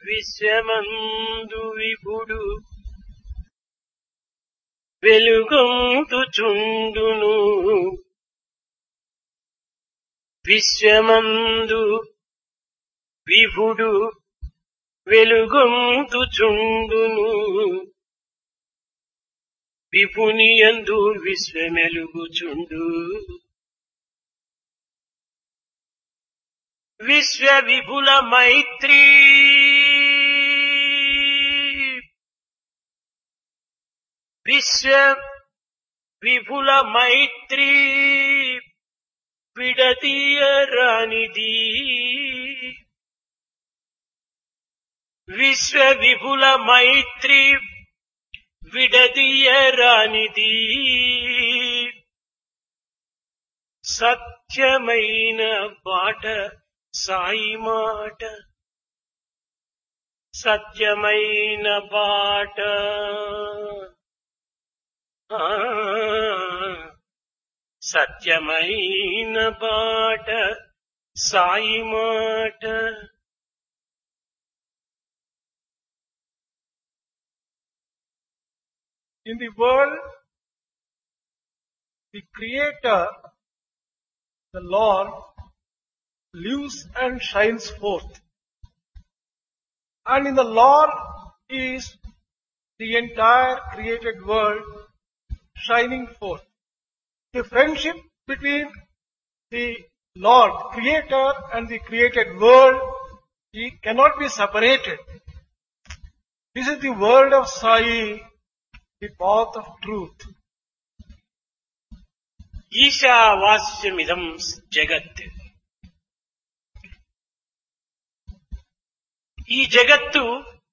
విశ్వమందు విభుడు వెలుగొంతుచుండును విశ్వమందు విభుడు వెలుగొంతుచుండును విపునియందు విశ్వమెలుగుచుండు విశ్వ విపుల మైత్రీ విశ్వ విపుల మైత్రీ విడతీయరానిది విశ్వ విపుల మైత్రి విడదీయరానిది సత్యమైన బాట సాయి మాట సత్యమైన బాట ఆ, సత్యమైన బాట సాయి మాట In the world, the Creator, the Lord, lives and shines forth. And in the Lord is the entire created world shining forth. The friendship between the Lord, Creator and the created world, he cannot be separated. This is the world of Sai, the path of truth. ఈశావాస్యమిదం జగత్ ఈ జగత్తు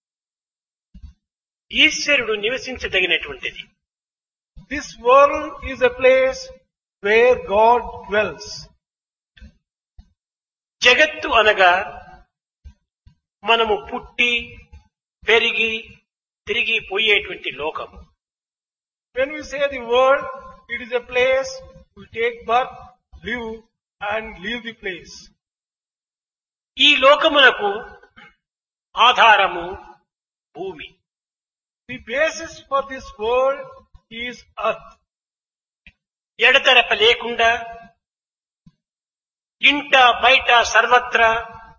ఈశ్వరుడు నివసించదగినటువంటిది This world is a place where God dwells. జగత్తు అనగా మనము పుట్టి పెరిగి తిరిగి పోయేటువంటి లోకము When we say the world, it is a place we take birth, live, and leave the place. ఈ లోకమునకు ఆధారము భూమి The basis for this world is earth. ఎడతెరప లేకుండా ఇంట బయట సర్వత్రా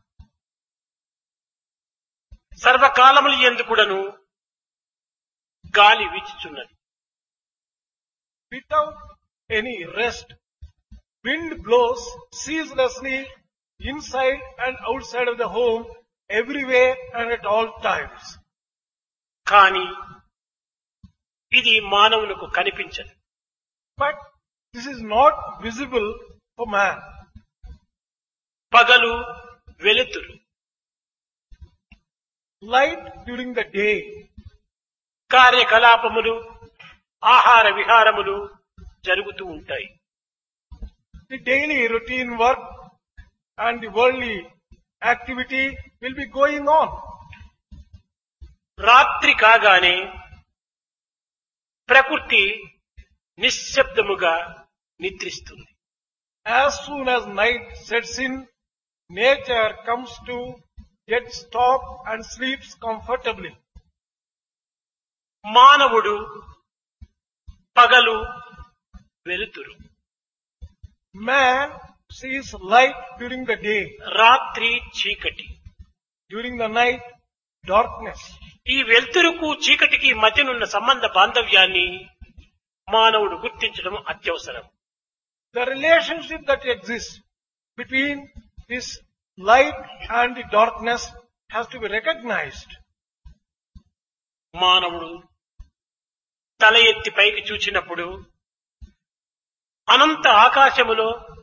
సర్వకాలములు ఎందుకుడను గాలి వీచుచున్నది Without any rest, wind blows ceaselessly inside and outside of the home, everywhere and at all times. కానీ ఇది మానవులకు కనిపించదు But this is not visible for man. పగలు వెలుతురు Light during the day, కార్యకలాపములు ఆహార విహారములు జరుగుతూ ఉంటాయి the daily routine work and the worldly activity will be going on. రాత్రి కాగానే ప్రకృతి నిశ్శబ్దముగా నిద్రిస్తుంది As soon as night sets in, nature comes to get stop and sleeps comfortably. మానవుడు పగలు వెలుతురు Man sees light during the day, రాత్రి చీకటి during the night, darkness. ఈ వెలుతురుకు చీకటికి మధ్యనున్న సంబంధ బాంధవ్యాన్ని మానవుడు గుర్తించడం అత్యవసరం The relationship that exists between this light and the darkness has to be recognized. మానవుడు తల ఎత్తి పైకి చూచినప్పుడు అనంత ఆకాశములో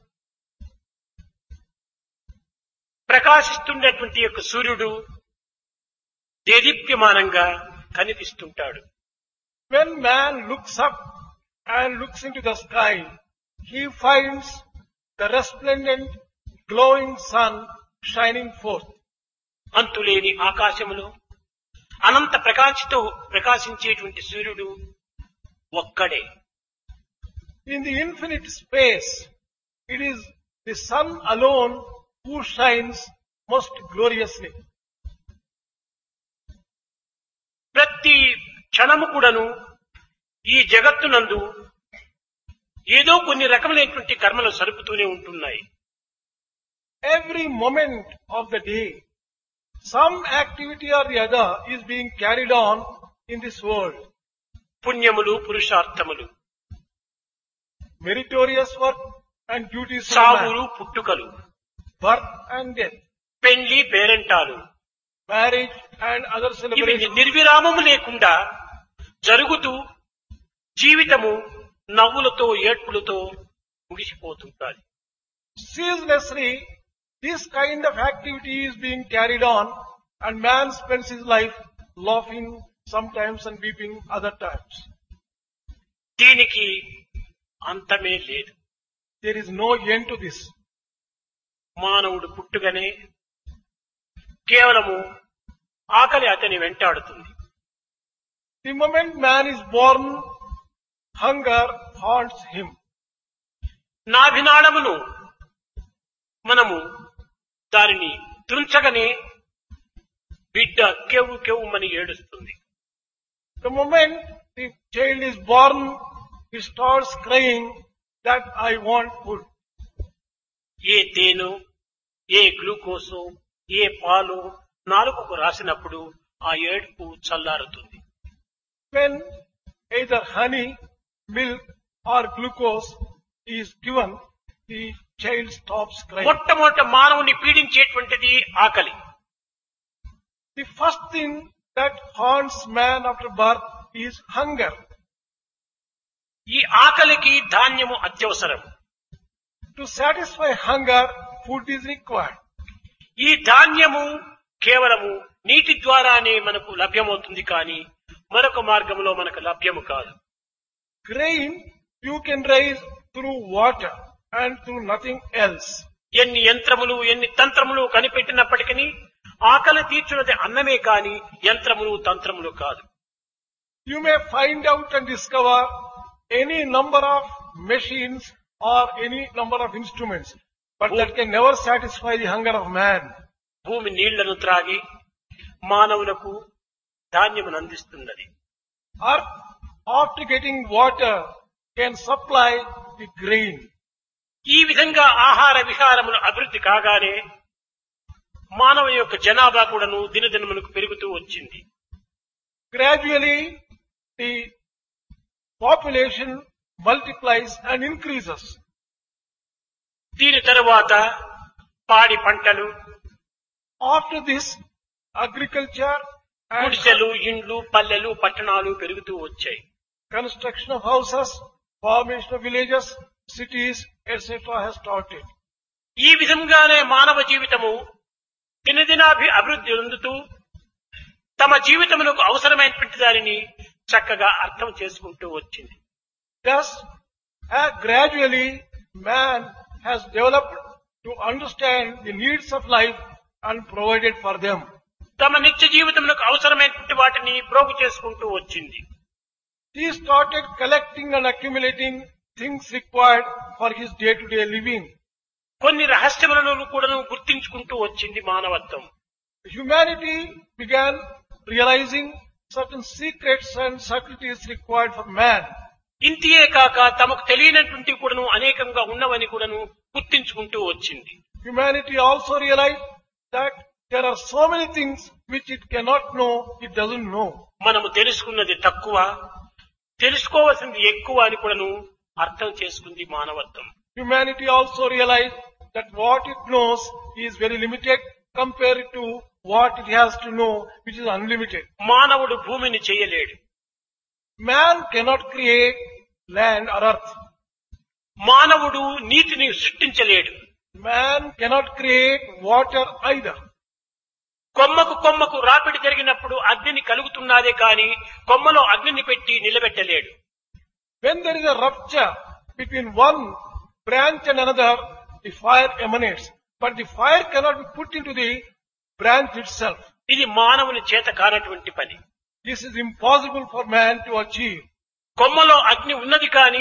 ప్రకాశిస్తుండేటువంటి యొక్క సూర్యుడు దేదీప్యమానంగా కనిపిస్తుంటాడు When man looks up and looks into the sky, he finds the resplendent, glowing sun shining forth. అంతులేని ఆకాశములో అనంత ప్రకాశితో ప్రకాశించేటువంటి సూర్యుడు ఒక్కడే In the infinite space, it is the sun alone who shines most gloriously. క్షణము కూడాను ఈ జగత్తునందు ఏదో కొన్ని రకములైనటువంటి కర్మలు సరుపుతూనే ఉంటున్నాయి Every moment of the day, some activity or the other is being carried on in this world. పుణ్యములు పురుషార్థములు Meritorious work and duties of man, సావులు పుట్టుకలు birth and death, పెళ్లి పేరెంటాలు marriage and other ఇవి celebrations. నిర్విరామము లేకుండా జరుగుతూ జీవితము నవ్వులతో ఏడ్పులతో ముగిసిపోతుంటాది Ceaselessly, this kind of activity is being carried on and man spends his life laughing sometimes and weeping other times. దీనికి అంతమే లేదు There is no end to this. మానవుడు పుట్టుగనే కేవలము ఆకలి అతని వెంటాడుతుంది The moment man is born, hunger haunts him. నాభినాళమును మనము దానిని తుంచగనే బిడ్డ కెవ్వు కెవ్వుమని ఏడుస్తుంది The moment the child is born, he starts crying that I want food. ఏ తేనో ఏ గ్లూకోసో ఏ పాలో నాలుకకు రాసినప్పుడు ఆ ఏడుపు చల్లారుతుంది When either honey, milk or glucose is given, the child stops crying. మొట్టమొదట మానవుని పీడించేటువంటిది ఆకలి The first thing that haunts man after birth is hunger. ఈ ఆకలికి ధాన్యము అత్యవసరం To satisfy hunger, food is required. ఈ ధాన్యము కేవలము నీటి ద్వారానే మనకు లభ్యమవుతుంది కానీ మరొక మార్గంలో మనకు లభ్యము కాదు Grain you can raise through water and through nothing else. ఎన్ని యంత్రములు ఎన్ని తంత్రములు కనిపెట్టినప్పటికీ ఆకలి తీర్చున్నది అన్నమే కాని యంత్రములు తంత్రములు కాదు You may find out and discover any number of machines or any number of instruments, but that can never satisfy the hunger of man. భూమి నీళ్లను త్రాగి మానవులకు ధాన్యమును అందిస్తున్నది Earth, after getting water, can supply the grain. ఈ విధంగా ఆహార విహారములు అభివృద్ధి కాగానే మానవ యొక్క జనాభా కూడాను దినదినములకు పెరుగుతూ వచ్చింది Gradually, the population multiplies and increases. దీని తరువాత పాడి పంటలు After this, agriculture and గుడిసెలు ఇండ్లు పల్లెలు పట్టణాలు పెరుగుతూ వచ్చాయి construction of houses, formation of villages, cities, etc. has started. ఈ విధంగానే మానవ జీవితము దినదినాభి అభివృద్ధి చెందుతూ తమ జీవితమునకు అవసరమైనటువంటి దానిని చక్కగా అర్థం చేసుకుంటూ వచ్చింది Thus, uh, gradually, man has developed to understand the needs of life and provided for them. తమ నిత్య జీవితమునకు అవసరమైనటువంటి వాటిని ప్రోగు చేసుకుంటూ వచ్చింది He started collecting and accumulating things required for his day-to-day living. కొన్ని రహస్యములను కూడాను గుర్తించుకుంటూ వచ్చింది మానవత్వం Humanity began realizing certain secrets and subtleties required for man. ఇంతియే కాక తమకు తెలియనటువంటి కూడాను అనేకంగా ఉన్నవని కూడాను గుర్తించుకుంటూ వచ్చింది Humanity also realized that there are so many things which it cannot know, it doesn't know. మనము తెలుసుకున్నది తక్కువ తెలుసుకోవలసింది ఎక్కువ అని కూడాను అర్థం చేసుకుంది మానవత్వం Humanity also realized that what it knows is very limited compared to what it has to know, which is unlimited. మానవుడు భూమిని చేయలేడు Man cannot create land or earth. మానవుడు నీతిని సృష్టించలేడు Man cannot create water either. కొమ్మకు కొమ్మకు రాపిడి జరిగినప్పుడు అగ్నిని కలుగుతున్నదే కాని కొమ్మలో అగ్నిని పెట్టి నిలబెట్టలేడు When there is a rupture between one branch and another, the fire emanates. But the fire cannot be put into the branch itself. ఇది మానవుని చేత కానటువంటి పని This is impossible for man to achieve. కొమ్మలో అగ్ని ఉన్నది కాని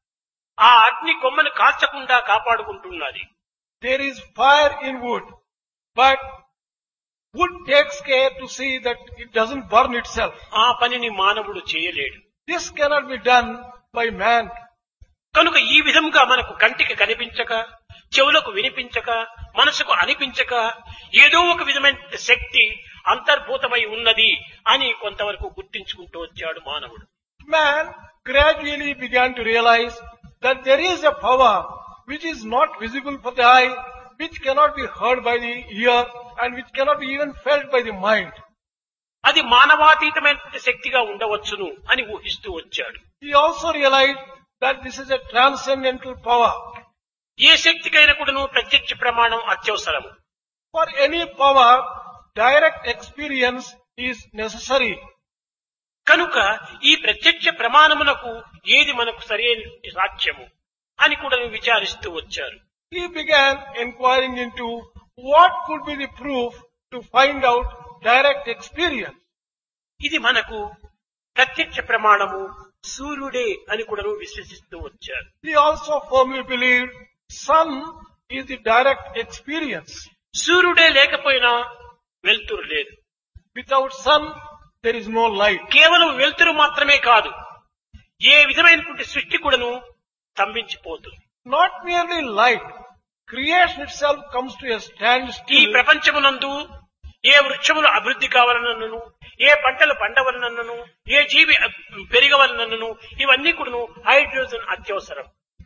ఆ అగ్ని కొమ్మను కాల్చకుండా కాపాడుకుంటున్నది There is fire in wood, but Wood takes care to see that it doesn't burn itself. ఆ పనిని మానవుడు చేయలేడు This cannot be done by man. కనుక ఈ విధంగా మనకు కంటికి కనిపించక చెవులకు వినిపించక మనసుకు అనిపించక ఏదో ఒక విధమైన శక్తి అంతర్భూతమై ఉన్నది అని కొంతవరకు గుర్తించుకుంటూ వచ్చాడు మానవుడు Man gradually began to realize that there is a power which is not visible for the eye, which cannot be heard by the ear, and which cannot be even felt by the mind. అది మానవాతీతమైనటువంటి శక్తిగా ఉండవచ్చును అని ఊహిస్తూ వచ్చాడు He also realized that this is a transcendental power. ఏ శక్తికైనా కూడాను ప్రత్యక్ష ప్రమాణం అత్యవసరము For any power, direct experience is necessary. కనుక ఈ ప్రత్యక్ష ప్రమాణమునకు ఏది మనకు సరైన సాక్ష్యము అని కూడా విచారిస్తూ వచ్చారు He began inquiring into what could be the proof to find out direct experience. ఇది మనకు ప్రత్యక్ష ప్రమాణము సూర్యుడే అని కూడా విశ్వసిస్తూ వచ్చారు He also firmly believed sun is the direct experience. సూర్యుడే లేకపోయినా వెలుతురు లేదు Without sun, there is no light. కేవలం వెలుతురు మాత్రమే కాదు ఏ విధమైనటువంటి సృష్టి కూడాను స్తంభించిపోతుంది Not merely light. Creation itself comes to a ఈ standstill. ప్రపంచమునందు ఏ వృక్షములు అభివృద్ధి కావాలనను ఏ పంటలు పండవలనను ఏ జీవి అబ్- పెరగవలనను ఇవన్నీ కూడాను హైడ్రోజన్ అత్యవసరం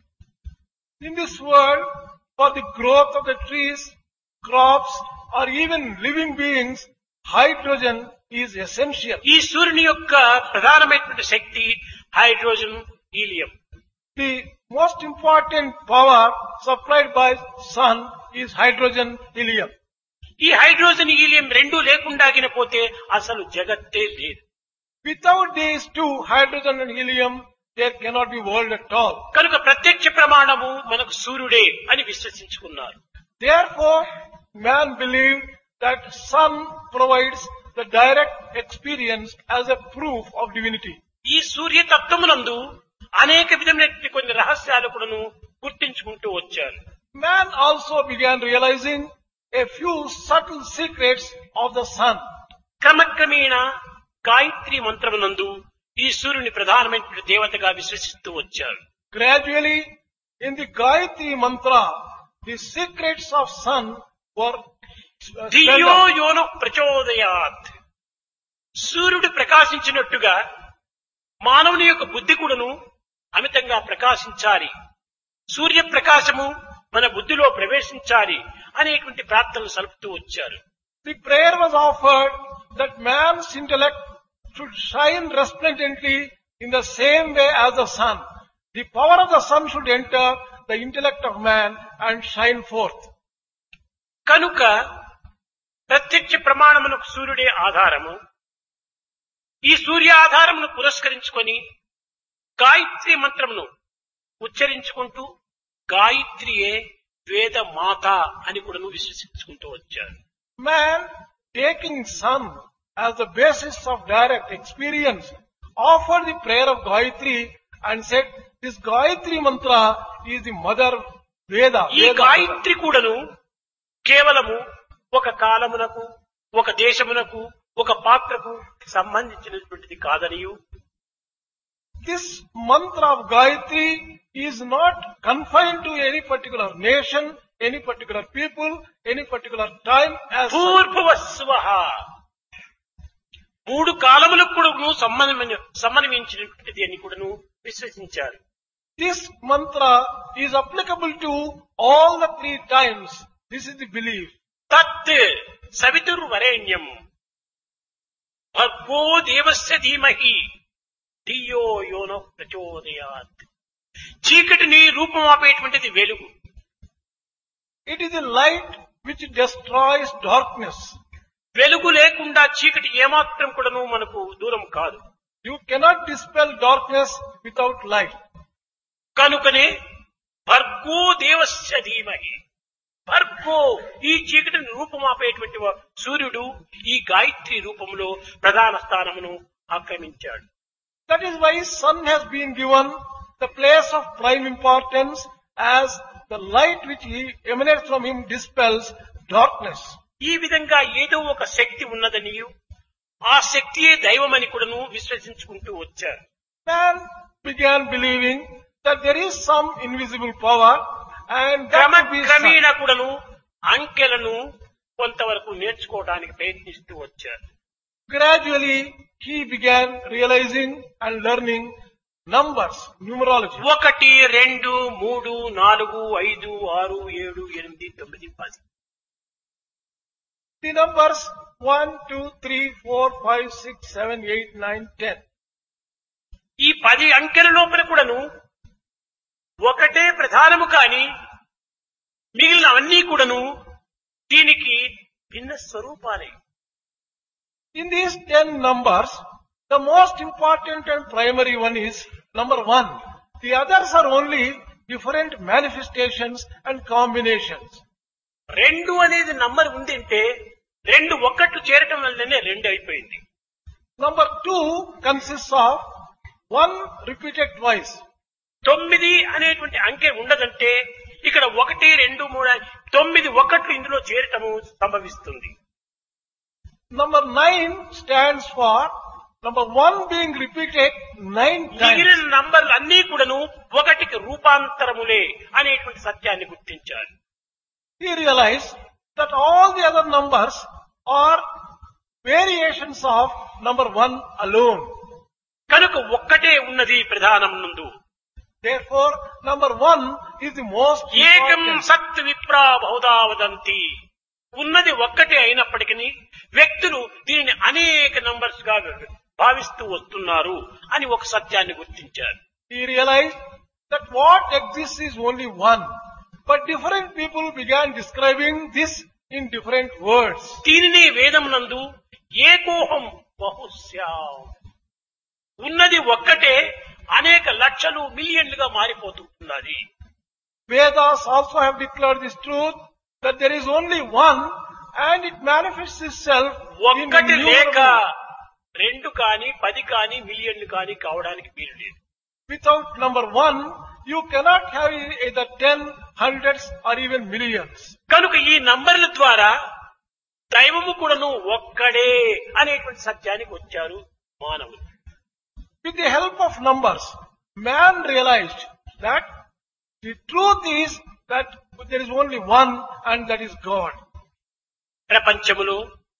In this world, for the growth of the trees, crops, or even living beings, hydrogen is essential. ఈ సూర్యుని యొక్క ప్రధానమైనటువంటి శక్తి hydrogen helium The most important power supplied by sun is hydrogen helium. ఈ హైడ్రోజన్ హీలియం రెండు లేకుండా పోతే అసలు జగత్తే లేదు Without these two, hydrogen and helium, there cannot be world at all. కనుక ప్రత్యక్ష ప్రమాణము మనకు సూర్యుడే అని విశ్వసించుకున్నారు Therefore, man believed that sun provides the direct experience as a proof of divinity. ఈ సూర్యతత్వమునందు అనేక విధమైనటువంటి కొన్ని రహస్యాలు కూడాను గుర్తించుకుంటూ వచ్చారు Man also began realizing a few subtle secrets of the sun. క్రమక్రమేణా Gayatri మంత్రమునందు ఈ సూర్యుని ప్రధానమైనటువంటి దేవతగా విశ్వసిస్తూ వచ్చారు Gradually, in the Gayatri mantra, the secrets of sun were uh, ధియో spelled out. యోన ప్రచోదయాత్ సూర్యుడు ప్రకాశించినట్టుగా మానవుని యొక్క బుద్ధి కూడాను అమితంగా ప్రకాశించాలి సూర్య ప్రకాశము మన బుద్ధిలో ప్రవేశించాలి అనేటువంటి ప్రార్థనలు సలుపుతూ వచ్చారు The prayer was offered that man's intellect should shine resplendently in the same way as the sun. The power of the sun should enter the intellect of man and shine forth. కనుక ప్రత్యక్ష ప్రమాణమునకు సూర్యుడే ఆధారము ఈ సూర్య ఆధారమును పురస్కరించుకొని గాయత్రి మంత్రమును ఉచ్చరించుకుంటూ గాయత్రియే వేద మాత అని కూడా విశ్వసించుకుంటూ వచ్చారు Man, taking sun as the basis of direct experience, offered the prayer of Gayatri and said, this Gayatri mantra is the mother Veda. ఈ Veda గాయత్రి కూడాను కేవలము ఒక కాలమునకు ఒక దేశమునకు ఒక పాత్రకు సంబంధించినటువంటిది కాదనియు This mantra of Gayatri is not confined to any particular nation, any particular people, any particular time as such. పూర్వస్వ మూడు కాలములకు కూడాను సంబంధమైన సంబంధించినటువంటిది అని కూడాను విశ్వసించారు This mantra is applicable to all the three times. This is the belief. తత్ సవితుర్వరేణ్యం భర్గో దేవస్య ధీమహి ధియో యోనో ప్రచోదయాత్ చీకటిని రూపమాపేటువంటిది వెలుగు It is the light which destroys darkness. వెలుగు లేకుండా చీకటి ఏమాత్రం కూడాను మనకు దూరం కాదు You cannot dispel darkness without light. కనుకనే భర్గో దేవస్య ధీమహి భర్గో ఈ చీకటిని రూపమాపేటువంటి వా- సూర్యుడు ఈ గాయత్రి రూపంలో ప్రధాన స్థానమును ఆక్రమించాడు That is why sun has been given the place of prime importance as the light which he emanates from him dispels darkness. ఈ విధంగా ఏదో ఒక శక్తి ఉన్నదనియు ఆ శక్తియే దైవమని కూడాను విశ్వసించుకుంటూ వచ్చారు Man began believing that there is some invisible power and that క్రమ could be క్రమేణా some- కూడాను అంకెలను కొంతవరకు నేర్చుకోవడానికి ప్రయత్నిస్తూ వచ్చారు gradually he began realizing and learning numbers, numerology. ఒకటి రెండు మూడు నాలుగు ఐదు ఆరు ఏడు ఎనిమిది తొమ్మిది పది The numbers 1, 2, 3, 4, 5, 6, 7, 8, 9, 10. ఈ పది అంకెల లోపల కూడాను ఒకటే ప్రధానము కాని మిగిలిన అన్నీ కూడాను దీనికి భిన్న స్వరూపాలే In these 10 numbers, the most important and primary one is number 1. The others are only different manifestations and combinations. రెండు అనేది నంబర్ ఉందంటే రెండు ఒక్కట్లు చేరటం వల్లనే రెండు అయిపోయింది Number 2 consists of 1 repeated twice. తొమ్మిది అనేటువంటి అంకె ఉండదంటే ఇక్కడ ఒకటి రెండు మూడు అని తొమ్మిది ఒక్కట్లు ఇందులో చేరటము సంభవిస్తుంది Number 9 stands for number 1 being repeated 9 times. మిగిలిన నంబర్లు అన్నీ కూడాను ఒకటికి రూపాంతరములే అనేటువంటి సత్యాన్ని గుర్తించాలి He realized that all the other numbers are variations of number 1 alone. కనుక ఒక్కటే ఉన్నది ప్రధానం నందు Therefore, number 1 is the most ఏకం important. సత్ విప్రా బహుదా వదంతి ఉన్నది ఒక్కటే అయినప్పటికీ వ్యక్తులు దీనిని అనేక నంబర్స్ గా భావిస్తూ వస్తున్నారు అని ఒక సత్యాన్ని గుర్తించారు He realized that what exists is only one. But different people began describing this in different words. దీనిని వేదమునందు ఏకోహం బహుశ్యాం ఉన్నది ఒక్కటే అనేక లక్షలు మిలియన్లుగా మారిపోతున్నది Vedas also have declared this truth that there is only one and it manifests itself in ఒక్కటి లేక innumerable. రెండు కాని పది కాని మిలియన్లు కాని కావడానికి వీలు లేదు Without number one, you cannot have either ten, hundreds or even millions. కనుక ఈ నంబర్ల ద్వారా దైవము కూడాను ఒక్కడే అనేటువంటి సత్యానికి వచ్చారు మానవులు With the help of numbers, man realized that the truth is that there is only one and that is God. ప్రపంచములో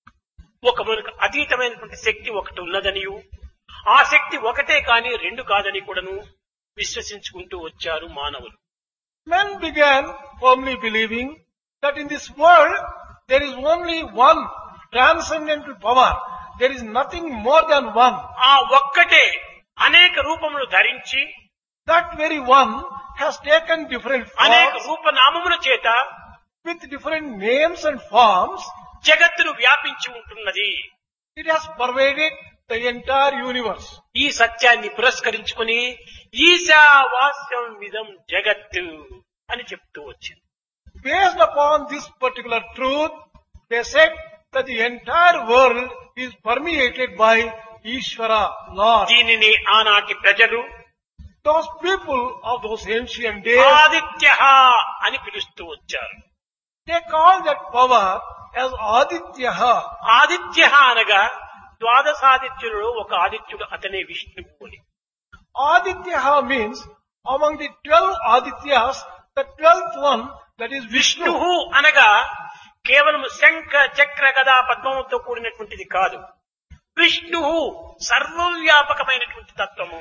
ఒక మనకు అతీతమైనటువంటి శక్తి ఒకటి ఉన్నదనియు ఆ శక్తి ఒకటే కాని రెండు కాదని కూడాను విశ్వసించుకుంటూ వచ్చారు మానవులు Men began firmly believing that in this world there is only one transcendental power. There is nothing more than one. ఆ ఒక్కటే అనేక రూపములు ధరించి That very one has taken different అనేక forms రూపనామముల చేత with different names and forms. జగత్తును వ్యాపించి ఉంటున్నది It has pervaded the entire universe. ఈ సత్యాన్ని పురస్కరించుకుని ఈశావాస్యం విధం జగత్తు అని చెప్తూ వచ్చింది Based upon this particular truth, they said that the entire world is permeated by Ishvara, Lord. దీనిని ఆనాటి ప్రజలు Those people of those ancient days, Aditya అని పిలుస్తూ వచ్చారు they call that power as Adityaha. Aditya అనగా ద్వాదశాదిత్యులలో ఒక ఆదిత్యుడు అతనే విష్ణువు అని Adityaha means among the twelve Adityas, the twelfth one that is Vishnu Vishnu. అనగా కేవలం శంఖ చక్ర గదా పద్మముతో కూడినటువంటిది కాదు విష్ణు సర్వవ్యాపకమైనటువంటి తత్వము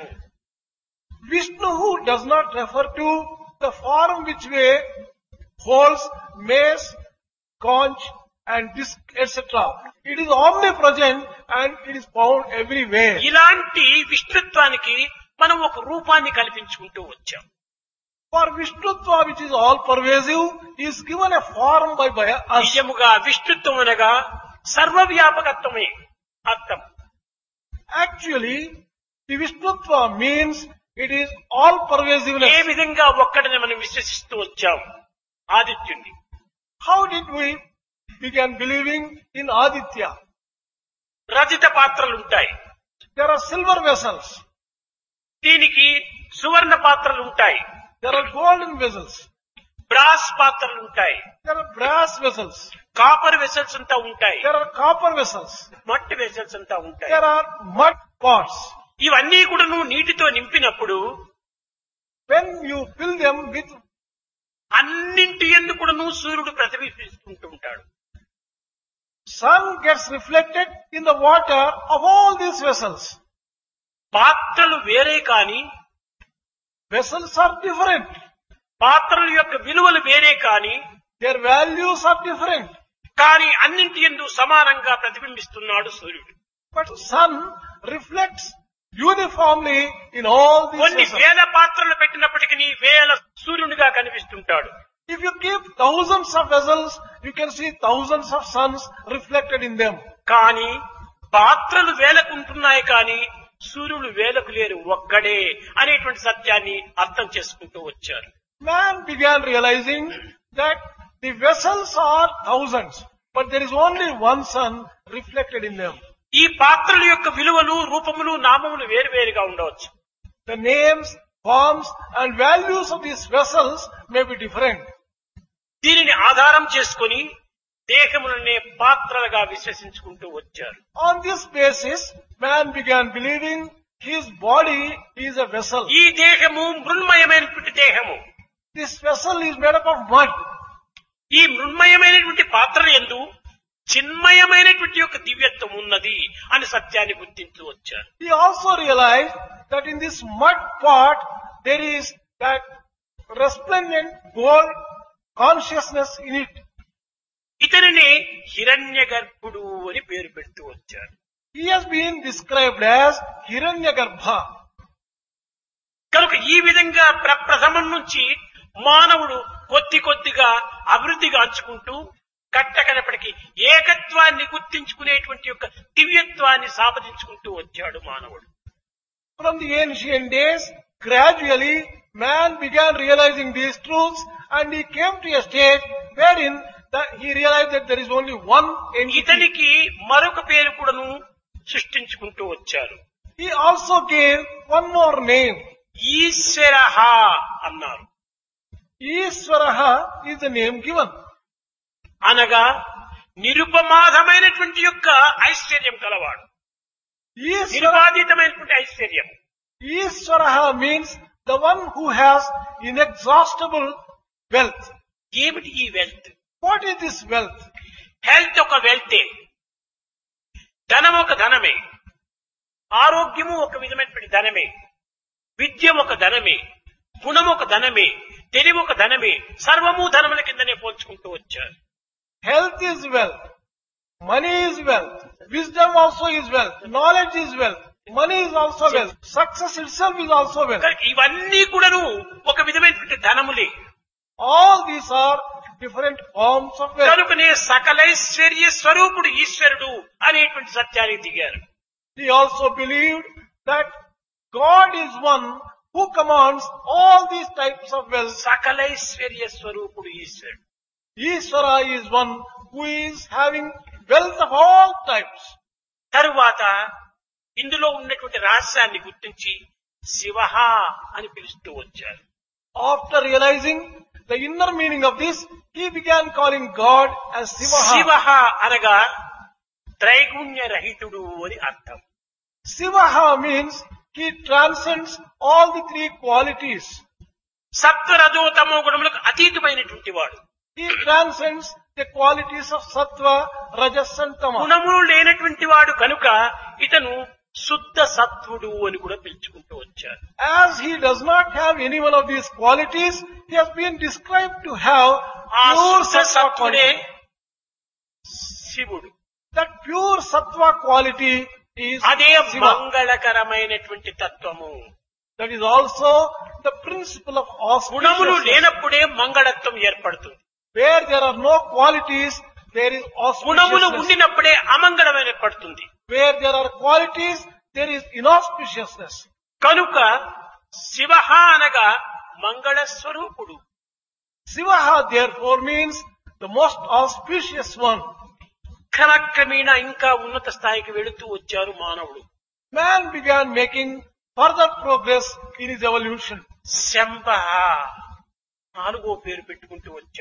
Vishnu does not refer to the form which way holds mace, conch and disc, etc. It is omnipresent and it is found everywhere. ఇలాంటి విష్ణుత్వానికి మనం ఒక రూపాన్ని కల్పించుకుంటూ వచ్చాం For Vishnutva, which is all pervasive, is given a form by, by us. నిజముగా విష్ణుత్వం అనగా సర్వవ్యాపకత్వమే అర్థం Actually, the Vishnutva means it is all A pervasiveness. విధంగా ఒక్కడిని మనం విశ్వసిస్తూ వచ్చాం ఆదిత్యుణ్ణి How did we begin believing in Aditya? Rajitha పాత్రలు ఉంటాయి There are silver vessels. దీనికి సువర్ణ పాత్రలు ఉంటాయి There are golden vessels. Brass పాత్రలు ఉంటాయి There are brass vessels. Copper vessels అంతా ఉంటాయి There are copper vessels. మట్టి వెసల్స్ అంతా ఉంటాయి There are mud pots. ఇవన్నీ కూడా నువ్వు నీటితో నింపినప్పుడు When you fill them with అన్నింటి ఎందుకు కూడా నువ్వు సూర్యుడు ప్రతిబింబిస్తుంటూ ఉంటాడు sun gets reflected in the water of all these vessels. పాత్రలు వేరే కాని Vessels are different. పాత్రల యొక్క విలువలు వేరే కాని Their values are different. కానీ అన్నింటి ఎందు సమానంగా ప్రతిబింబిస్తున్నాడు సూర్యుడు But sun reflects uniformly in all these కొన్ని vessels. వేల పాత్రలు పెట్టినప్పటికీ వేల సూర్యునిగా కనిపిస్తుంటాడు If you keep thousands of vessels, you can see thousands of suns reflected in them. కానీ పాత్రలు వేలకుంటున్నాయి కానీ సూర్యుడు వేలకు లేరు ఒక్కడే అనేటువంటి సత్యాన్ని అర్థం చేసుకుంటూ వచ్చారు Man began realizing that the vessels are thousands, but there is only one sun reflected in them. ఈ పాత్రల యొక్క విలువలు రూపములు నామములు వేరువేరుగా ఉండవచ్చు The names, forms and values of these vessels may be different. దీనిని ఆధారం చేసుకొని దేహములనే పాత్రలుగా విశ్వసించుకుంటూ వచ్చారు On this basis, man began believing his body is a vessel. ఈ దేహము మృన్మయమైనటువంటి దేహము This vessel is made up of mud. ఈ మృన్మయమైనటువంటి పాత్ర ఎందు చిన్మయమైనటువంటి యొక్క దివ్యత్వం ఉన్నది అని సత్యాన్ని గుర్తించు వచ్చారు He also realized that in this mud pot there is that resplendent gold consciousness in it. ఇతనిని హిరణ్య గర్భుడు అని పేరు పెడుతూ వచ్చారు He has been described as Hiranyagarbha. కనుక ఈ విధంగా ప్రప్రథమం నుంచి మానవుడు కొద్ది కొద్దిగా అభివృద్ధి గాంచుకుంటూ కట్టకనప్పటికీ ఏకత్వాన్ని గుర్తించుకునేటువంటి యొక్క దివ్యత్వాన్ని సాధించుకుంటూ వచ్చాడు మానవుడు From the ancient days, gradually man began realizing these truths and he came to a stage wherein that he realized that there is only one entity. ఇతనికి మరొక పేరు కూడాను సృష్టించుకుంటూ వచ్చారు He also gave one more name. ఈశ్వర అన్నారు Ishvaraha is the name given. అనగా నిరుపమాధమైనటువంటి యొక్క ఐశ్వర్యం కలవాడు Ishvara, నిరుపాధితమైనటువంటి ఐశ్వర్యం Ishvaraha means the one who has inexhaustible wealth. ఏమిటి ఈ wealth What is this wealth? Health ఒక వెల్తే ధనం ఒక ధనమే ఆరోగ్యము ఒక విధమైనటువంటి ధనమే విద్య ఒక ధనమే గుణం ఒక ధనమే తెలివి ఒక ధనమే సర్వము ధనముల కిందనే పోల్చుకుంటూ వచ్చారు Health is wealth. Money is wealth. Wisdom also is wealth. Knowledge is wealth. Money is also wealth. Success itself is also wealth. కనుక ఇవన్నీ కూడాను ఒక విధమైనటువంటి ధనములే All these are different forms of wealth. కనుకనే సకలైశ్వర్య స్వరూపుడు ఈశ్వరుడు అనేటువంటి సత్యానికి దిగారు He also believed that God is one who commands all these types of wealth. సకలైశ్వర్య స్వరూపుడు ఈశ్వరుడు Ishvara is one who is having wealth of all types. తరువాత ఇందులో ఉన్నటువంటి రహస్యాన్ని గుర్తించి శివ అని పిలుస్తూ వచ్చారు After realizing the inner meaning of this, he began calling God as Shiva Sivaha. అనగా త్రైగుణ్య రహితుడు అని అర్థం Sivaha means he transcends all the three qualities. సత్వరజో తమో గుణములకు అతీతమైనటువంటి వాడు He transcends the qualities of sattva, rajas and tamas. గుణములు లేనటువంటి వాడు కనుక ఇతను శుద్ధ సత్వుడు అని కూడా పిలుచుకుంటూ వచ్చారు As he does not have any one of these qualities, he has been described to have ఆ pure శుద్ధ sattva సత్వుడే quality. శివుడు That pure sattva quality is అదే Shiva. మంగళకరమైనటువంటి తత్వము That is also the principle of గుణములు auspiciousness. లేనప్పుడే మంగళత్వం ఏర్పడుతుంది Where there are no qualities, there is గుణములు auspiciousness. ఉండినప్పుడే అమంగళం ఏర్పడుతుంది Where there are qualities, there is inauspiciousness. కనుక శివ అనగా మంగళ స్వరూపుడు Sivaha therefore means the most auspicious one. క్రమక్రమేణా ఇంకా ఉన్నత స్థాయికి వెళుతూ వచ్చారు మానవుడు Man began making further progress in his evolution. శంభ నాలుగో పేరు పెట్టుకుంటూ వచ్చారు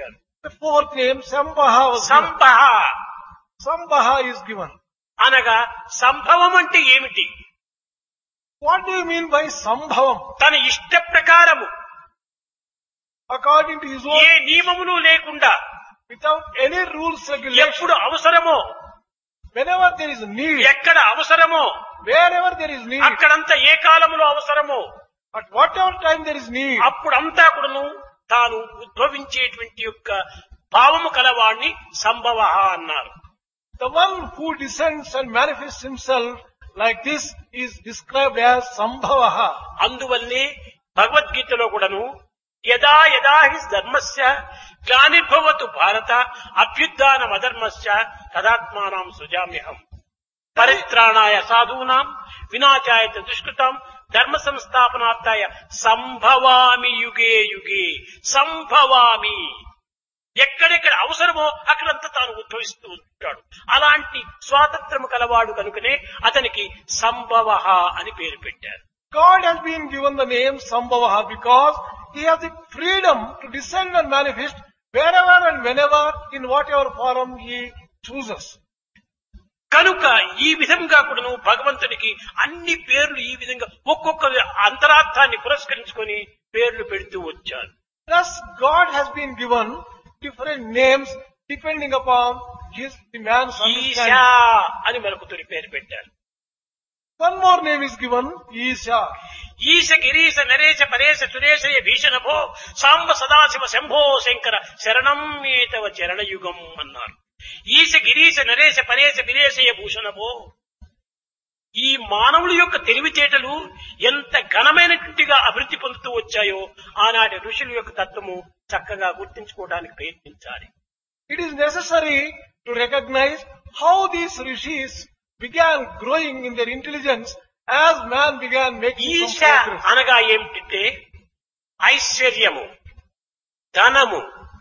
The fourth name, Sambaha was given. సంభవ Sambaha is given. అనగా సంభవం అంటే ఏమిటి What do you mean by Sambhavam? తన ఇష్ట ప్రకారము According to his A own, నియమములు లేకుండా without any rules, regulations, ఎప్పుడు అవసరమో whenever there is need, ఎక్కడ అవసరమో wherever there is need, అక్కడంతా ఏ కాలములో అవసరమో at whatever time there is need, అప్పుడంతా కూడాను తాను ఉద్భవించేటువంటి యొక్క భావము కలవాణ్ణి సంభవ అన్నారు the one who descends and manifests himself like this is described as Sambhavaha. అందువల్లే భగవద్గీతలో కూడాను యదా యదా హి ధర్మస్య గ్లానిర్భవతు భారత అభ్యుత్నం అధర్మస్య తదాత్మానం సృజామ్యహం పరిత్రాణాయ సాధూనాం వినాశాయ చ దుష్కృతం ధర్మ సంస్థాపనార్థాయ సంభవామి యుగే యుగే సంభవామి ఎక్కడెక్కడ అవసరమో అక్కడంతా తాను ఉద్భవిస్తూ ఉంటాడు అలాంటి స్వాతంత్రము కలవాడు కనుకనే అతనికి సంభవ అని పేరు పెట్టారు God has been given the name Sambhavaha because he has the freedom to descend and manifest wherever and whenever in whatever form he chooses. కనుక ఈ విధంగా కూడాను భగవంతునికి అన్ని పేర్లు ఈ విధంగా ఒక్కొక్క అంతరార్థాన్ని పురస్కరించుకొని పేర్లు పెడుతూ వచ్చారు Thus God has been given different names depending upon his the man's ఈశా understanding. అని మరొక తొలి పేరు పెట్టారు One more name is given, Isha. ఈశ గిరీశ నరేశ పరేశ సురేశయ భీషణభో సాంబ సదాశివ శంభో శంకర శరణం ఏతవ చరణయుగం అన్నారు ఈశ గిరీశ నరేశ పరేశ విరేశయ భూషణభో ఈ మానవుల యొక్క తెలివితేటలు ఎంత ఘనమైనటువంటిగా అభివృద్ధి పొందుతూ వచ్చాయో ఆనాటి ఋషుల యొక్క తత్వము చక్కగా గుర్తించుకోవడానికి ప్రయత్నించాలి It is necessary to recognize how these rishis began growing in their intelligence as man began making some ఈశ progress. అనగా ఏమిటంటే ఐశ్వర్యము ధనము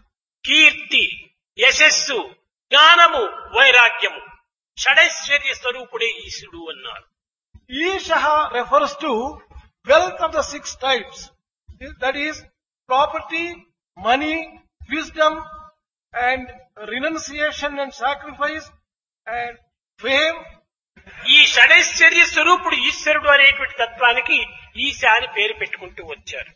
కీర్తి యశస్సు జ్ఞానము వైరాగ్యము షడైశ్వర్య స్వరూపుడే ఈశుడు అన్నారు Ishaha refers to wealth of the six types. That is property, money, wisdom, and renunciation and sacrifice, and fame. ఈ షడైశ్వర్య స్వరూపుడు ఈశ్వరుడు అనేటువంటి తత్వానికి ఈశ అని పేరు పెట్టుకుంటూ వచ్చారు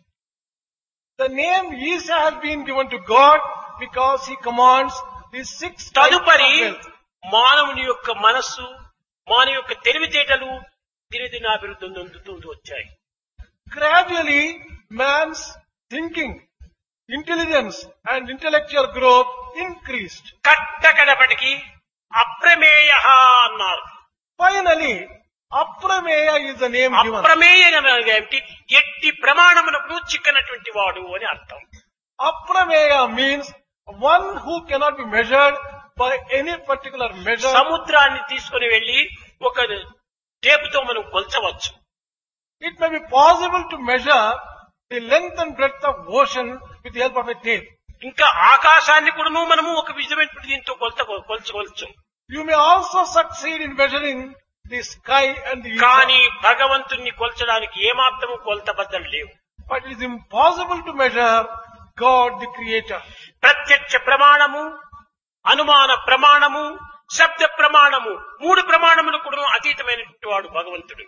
The name Isha has been given to God because he commands these six types of తదుపరి wealth. మానవుని యొక్క మనస్సు మానవ యొక్క తెలివితేటలు దినదినాభివృద్ధి చెందుతూ వచ్చాయి Gradually, man's thinking, intelligence, and intellectual growth increased. కట్టకడపటికి అప్రమేయ అన్నారు Finally, Aprameya is the name given. అప్రమేయ అనగా ఏమిటి ఎట్టి ప్రమాణములకు చిక్కనటువంటి వాడు అని అర్థం Aprameya means one who cannot be measured by any particular measure. సముద్రాన్ని తీసుకుని వెళ్లి ఒక టేపుతో మనం కొల్చవచ్చు It may be possible to measure the length and breadth of ocean with the help of a tape. ఇంకా ఆకాశాన్ని కూడాను మనము ఒక విధమైనటువంటి దీంతో కొలత కొల్చవచ్చు You may also succeed in measuring the sky and the కానీ ether, భగవంతుణ్ణి కొల్చడానికి ఏమాత్రము కొలతబద్దలు లేవు but it is impossible to measure God the Creator. ప్రత్యక్ష ప్రమాణము అనుమాన ప్రమాణము శబ్ద ప్రమాణము మూడు ప్రమాణములు కూడా అతీతమైనటువంటి వాడు భగవంతుడు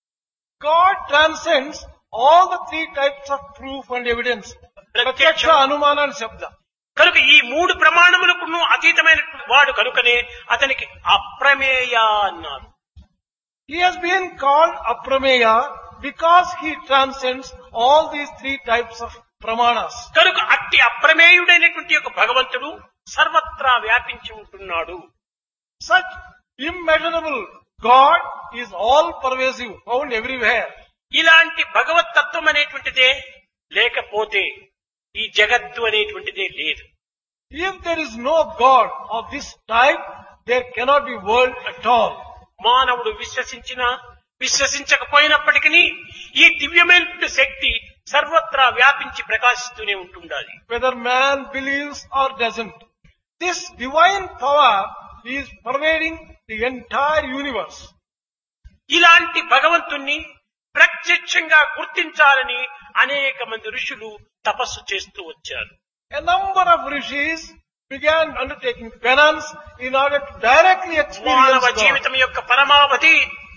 God transcends all the three types of proof and evidence. Pratyaksha, Anumana and Shabda. కనుక ఈ మూడు ప్రమాణములకు అతీతమైన వాడు కనుకనే అతనికి అప్రమేయ అన్నారు He has been called Aprameya because he transcends all these three types of pramanas. కనుక అట్టి అప్రమేయుడైనటువంటి యొక్క భగవంతుడు సర్వత్రా వ్యాపించి ఉంటున్నాడు Such immeasurable God is all pervasive, found everywhere. ఇలాంటి భగవత్ తత్వం అనేటువంటిదే లేకపోతే ఈ జగత్తు అనేటువంటిదే లేదు If there is no God of this type, there cannot be world at all. మానవుడు విశ్వసించినా విశ్వసించకపోయినప్పటికీ ఈ దివ్యమైన శక్తి సర్వత్రా వ్యాపించి ప్రకాశిస్తూనే ఉంటుండాలి Whether man believes or doesn't. This divine power is pervading the entire universe. ఇలాంటి భగవంతుణ్ణి ప్రత్యక్షంగా గుర్తించాలని అనేక మంది ఋషులు తపస్సు చేస్తూ వచ్చారు A number of rishis began undertaking penance in order to directly experience మానవ God. జీవితం యొక్క పరమావధి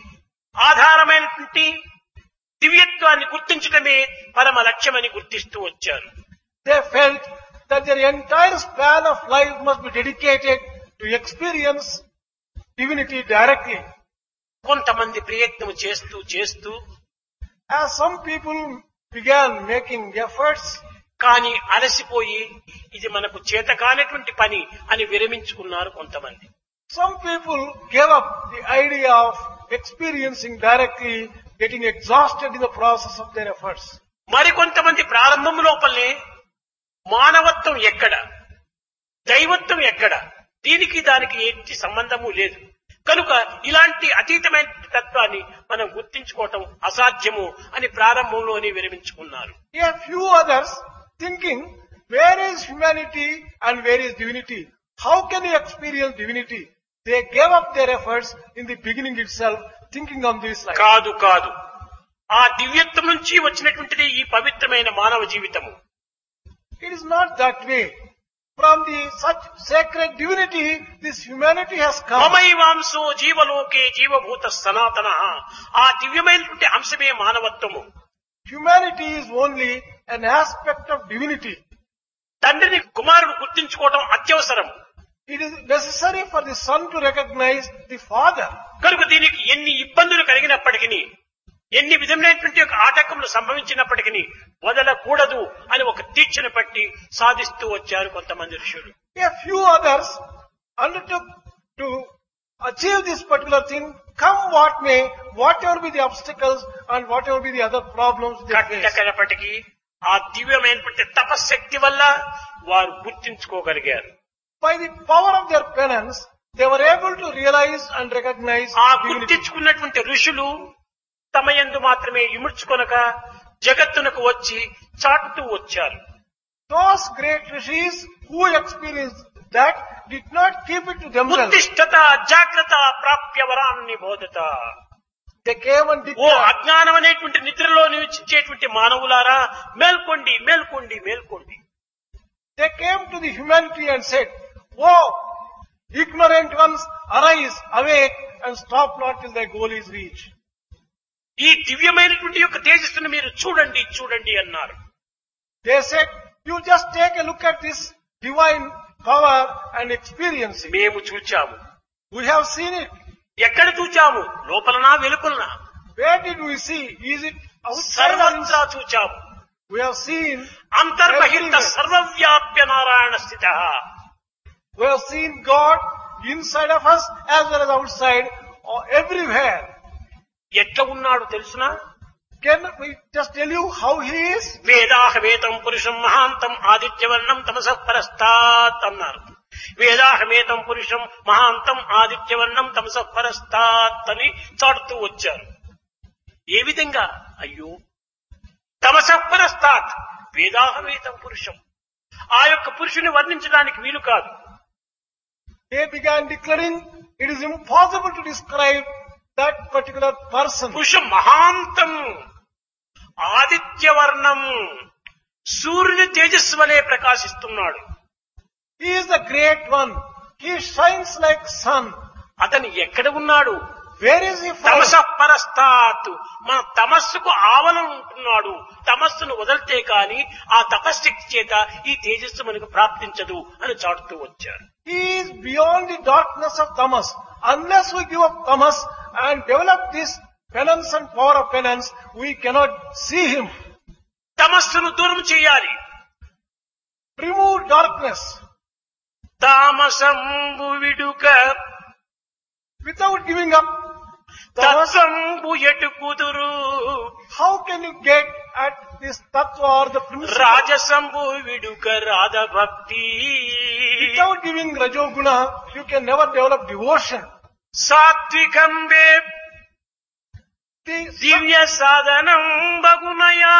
ఆధారమైనటువంటి దివ్యత్వాన్ని గుర్తించడమే పరమ లక్ష్యమని గుర్తిస్తూ వచ్చారు They felt that their entire span of life must be dedicated to experience divinity directly. కొంతమంది ప్రయత్నం చేస్తూ చేస్తూ As some people began making efforts, కానీ అలసిపోయి ఇది మనకు చేత కానటువంటి పని అని విరమించుకున్నారు కొంతమంది some people gave up the idea of experiencing directly, getting exhausted in the process of their efforts. మరికొంతమంది ప్రారంభం లోపలనే మానవత్వం ఎక్కడ దైవత్వం ఎక్కడ దీనికి దానికి ఎట్టి సంబంధము లేదు కనుక ఇలాంటి అతీతమైన తత్వాన్ని మనం గుర్తించుకోవటం అసాధ్యము అని ప్రారంభంలోనే విరమించుకున్నారు A few others thinking, where is humanity and where is divinity? How can you experience divinity? They gave up their efforts in the beginning itself, thinking on this line. కాదు కాదు ఆ దివ్యత్వం నుంచి వచ్చినటువంటిది ఈ పవిత్రమైన మానవ జీవితము It is not that way. From the such sacred divinity, this humanity has come. మమైవాంశో జీవలోకే జీవభూత సనాతన ఆ దివ్యమైనటువంటి అంశమే మానవత్వము Humanity is only an aspect of divinity. తండ్రిని కుమారుడు గుర్తించుకోవటం అత్యవసరం It is necessary for the son to recognize the father. కనుక దీనికి ఎన్ని ఇబ్బందులు కలిగినప్పటికీ ఎన్ని విధమైనటువంటి ఒక ఆటంకములు సంభవించినప్పటికీ వదలకూడదు అని ఒక తీర్చిన పట్టి సాధిస్తూ వచ్చారు కొంతమంది ఋషులు A few others undertook to achieve this particular thing, come what may, whatever be the obstacles and whatever be the other problems they face. కట్టకనప్పటికీ ఆ దివ్యమైనటువంటి తపశక్తి వల్ల వారు గుర్తించుకోగలిగారు By the power of their penance, they were able to realize and recognize ఆ divinity. గుర్తించుకున్నటువంటి ఋషులు తమ యందు మాత్రమే ఇముడ్చుకొనక జగత్తునకు వచ్చి చాటుతూ వచ్చారు Those great rishis who experienced that did not keep it to themselves. ఉత్తిష్టత జాగ్రత్త ప్రాప్య వరాన్ని బోధత They came and oh declared, అజ్ఞానం అనేటువంటి నిద్రలో నివసించేటువంటి మానవులారా మేల్కొండి మేల్కొండి మేల్కొండి they came to the humanity and said, Oh, ignorant ones, arise, awake, and stop not till thy goal is reached. ఈ దివ్యమైనటువంటి యొక్క తేజస్సును మీరు చూడండి చూడండి అన్నారు They said, you just take a look at this divine power and experience it. మేము చూచాము We have seen it. ఎక్కడ చూచాము లోపలనా వెలుపలనా Where did we see? Is it outside or inside? సర్వత్రా చూచాము We have seen, అంతర్బహిర్త Everywhere. సర్వవ్యాప్య Narayana స్థిత we have seen God inside of us as well as outside or everywhere. ఎట్లా ఉన్నాడు తెలుసునా Can we just tell you how He is? వేదాహమేతం పురుషం మహాంతం ఆదిత్యవర్ణం తమస పరస్తాత్ అన్నారు వేదాహమేతం పురుషం మహాంతం ఆదిత్యవర్ణం తమస పరస్తాత్ అని చాటుతూ వచ్చారు ఏ విధంగా అయ్యో తమస పరస్తాత్ వేదాహమేతం పురుషం ఆ యొక్క పురుషుని వర్ణించడానికి వీలు కాదు They began declaring, it is impossible to describe that particular person. పురుషం మహాంతం ఆదిత్యవర్ణం సూర్యుని తేజస్సు వలె ప్రకాశిస్తున్నాడు He is the great one. He shines like sun. అతను ఎక్కడ ఉన్నాడు Where is he తమస found? పరస్తాత్ మన తమస్సుకు ఆవలం ఉంటున్నాడు తమస్సును వదిలితే కాని ఆ తపశక్తి చేత ఈ తేజస్సు మనకు ప్రాప్తించదు అని చాటుతూ వచ్చారు He is beyond the darkness of tamas. Unless we give up tamas and develop this penance and power of penance, we cannot see him. తమస్సును దూరం చేయాలి Remove darkness. తామసంబు విడుక Without giving up tamas, తత్సంబు ఎటు కుదురు how can you get at this tattva or the principle? రాజసంబు విడుక రాధభక్తి Without giving rajoguna, you can never develop devotion. సాత్వికంబే The, దివ్య సాధనం బగునయా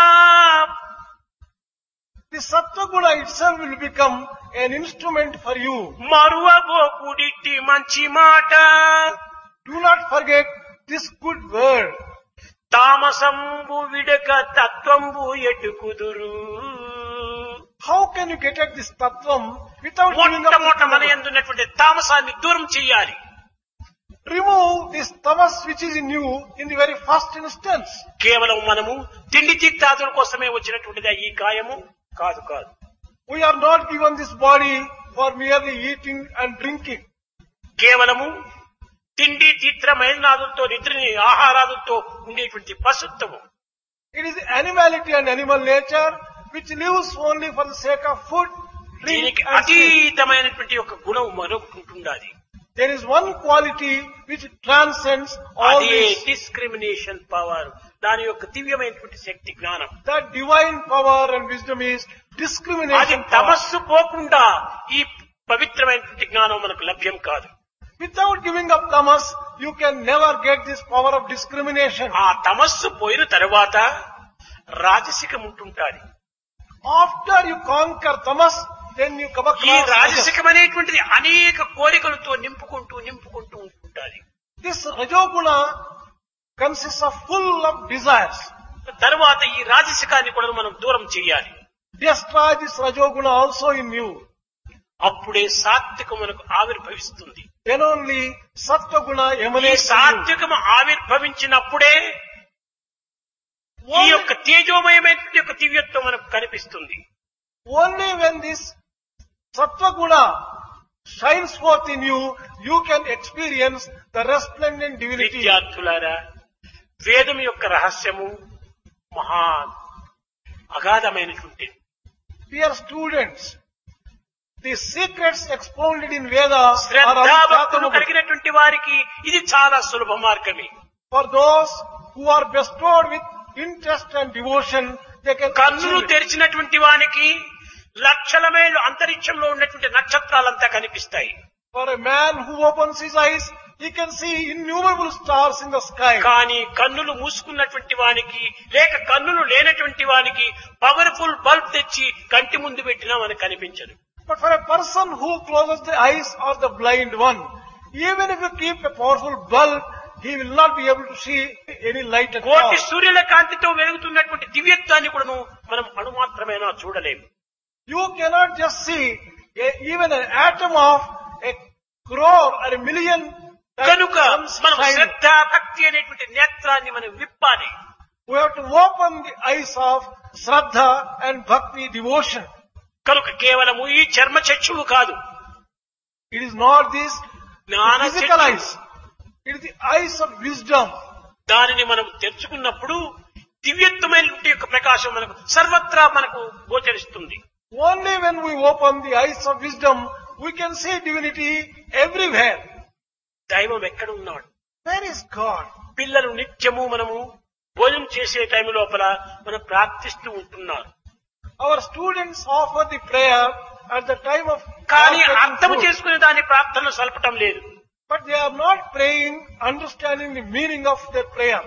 the sattva guna itself will become an instrument for you. మరువబోకుడిట్టి మంచి మాట Do not forget this good word. తామసంబు విడక తత్వంబు ఎటు కుదురు how can you get at this tattvam without giving up మొట్టమొదట మన the ఎందున్నటువంటి తామసాన్ని దూరం చేయాలి Remove this tamas which is in you in the very first instance. కేవలం మనము తిండి చిత్తాదుల కోసమే వచ్చినటువంటిది ఈ కాయము కాదు కాదు We are not given this body for merely eating and drinking. కేవలము తిండి చిత్ర మైనాదులతో నిద్రని ఆహారాదులతో ఉండేటువంటి పశుత్వము It is animality and animal nature which lives only for the sake of food, drink దీనికి and sleep. అతీతమైనటువంటి ఒక గుణం మరొకటి ఉండాలి There is one quality which transcends all అదే this. డిస్క్రిమినేషన్ పవర్ దాని యొక్క దివ్యమైనటువంటి శక్తి జ్ఞానం That divine power and wisdom is అది discrimination power. తమస్సు పోకుండా ఈ పవిత్రమైనటువంటి జ్ఞానం మనకు లభ్యం కాదు Without giving up tamas, you can never get this power of discrimination. ఆ తమస్సు పోయిన తరువాత రాజసికం ఉంటుంటాది After you conquer tamas, then you come ఈ across rajas. రాజసికం అనేటువంటిది అనేక కోరికలతో నింపుకుంటూ నింపుకుంటూ ఉంటుంటాది This rajoguna consists of full of desires. తరువాత ఈ రాజసికాన్ని కూడా మనం దూరం చేయాలి Destroy this rajoguna also in you. అప్పుడే సాత్వికం మనకు ఆవిర్భవిస్తుంది Then only sattva-guna ఈ emanates from you. సాత్వికం ఆవిర్భవించినప్పుడే ఈ Only, యొక్క తేజోమయమైనటువంటి యొక్క దివ్యత్వం మనకు కనిపిస్తుంది only when this sattva-guna shines forth in you, you can experience the resplendent divinity. విద్యార్థులారా వేదం యొక్క రహస్యము మహా అగాధమైనటువంటి Dear students, the secrets expounded in Veda are శ్రద్ధాభక్తులు unfathomable. కలిగినటువంటి వారికి ఇది చాలా సులభ మార్గమే For those who are bestowed with interest and devotion, they can కన్నులు achieve it. తెరిచినటువంటి వానికి లక్షల మైళ్ళు అంతరిక్షంలో ఉన్నటువంటి నక్షత్రాలంతా కనిపిస్తాయి For a man who opens his eyes, he can see innumerable stars in the sky. కానీ కన్నులు మూసుకున్నటువంటి వానికి లేక కన్నులు లేనటువంటి వానికి పవర్ఫుల్ బల్బ్ తెచ్చి కంటి ముందు పెట్టినా మనకు కనిపించదు But for a person who closes the eyes of the blind one, even if you keep a powerful bulb, he will not be able to see any light at all. కోటి సూర్యుల కాంతితో వెలుగుతున్నటువంటి దివ్యత్వాన్ని కూడా మనం అణుమాత్రమేనా చూడలేము You cannot just see a, even an atom of a crore or a million that కనుక comes మనం shining. శ్రద్ధ భక్తి అనేటువంటి నేత్రాన్ని మనం విప్పాలి We have to open the eyes of Shraddha and Bhakti devotion. కనుక కేవలము ఈ చర్మ చక్షువు కాదు It is not this జ్ఞాన physical చక్షువు. eyes. It is the eyes of wisdom. దానిని మనం తెరుచుకున్నప్పుడు దివ్యత్వమైనటువంటి యొక్క ప్రకాశం మనకు సర్వత్రా మనకు గోచరిస్తుంది Only when we open the eyes of wisdom, we can see divinity everywhere. దైవం ఎక్కడ ఉన్నాడు Where is God? పిల్లలు నిత్యము మనము భోజనం చేసే టైం లోపల మనం ప్రార్థిస్తూ ఉంటున్నారు Our students offer the prayer at the time of కానీ taking అర్థం food. చేసుకునే దాని ప్రార్థనలు సలపటం లేదు But they are not praying, understanding the meaning of their prayer.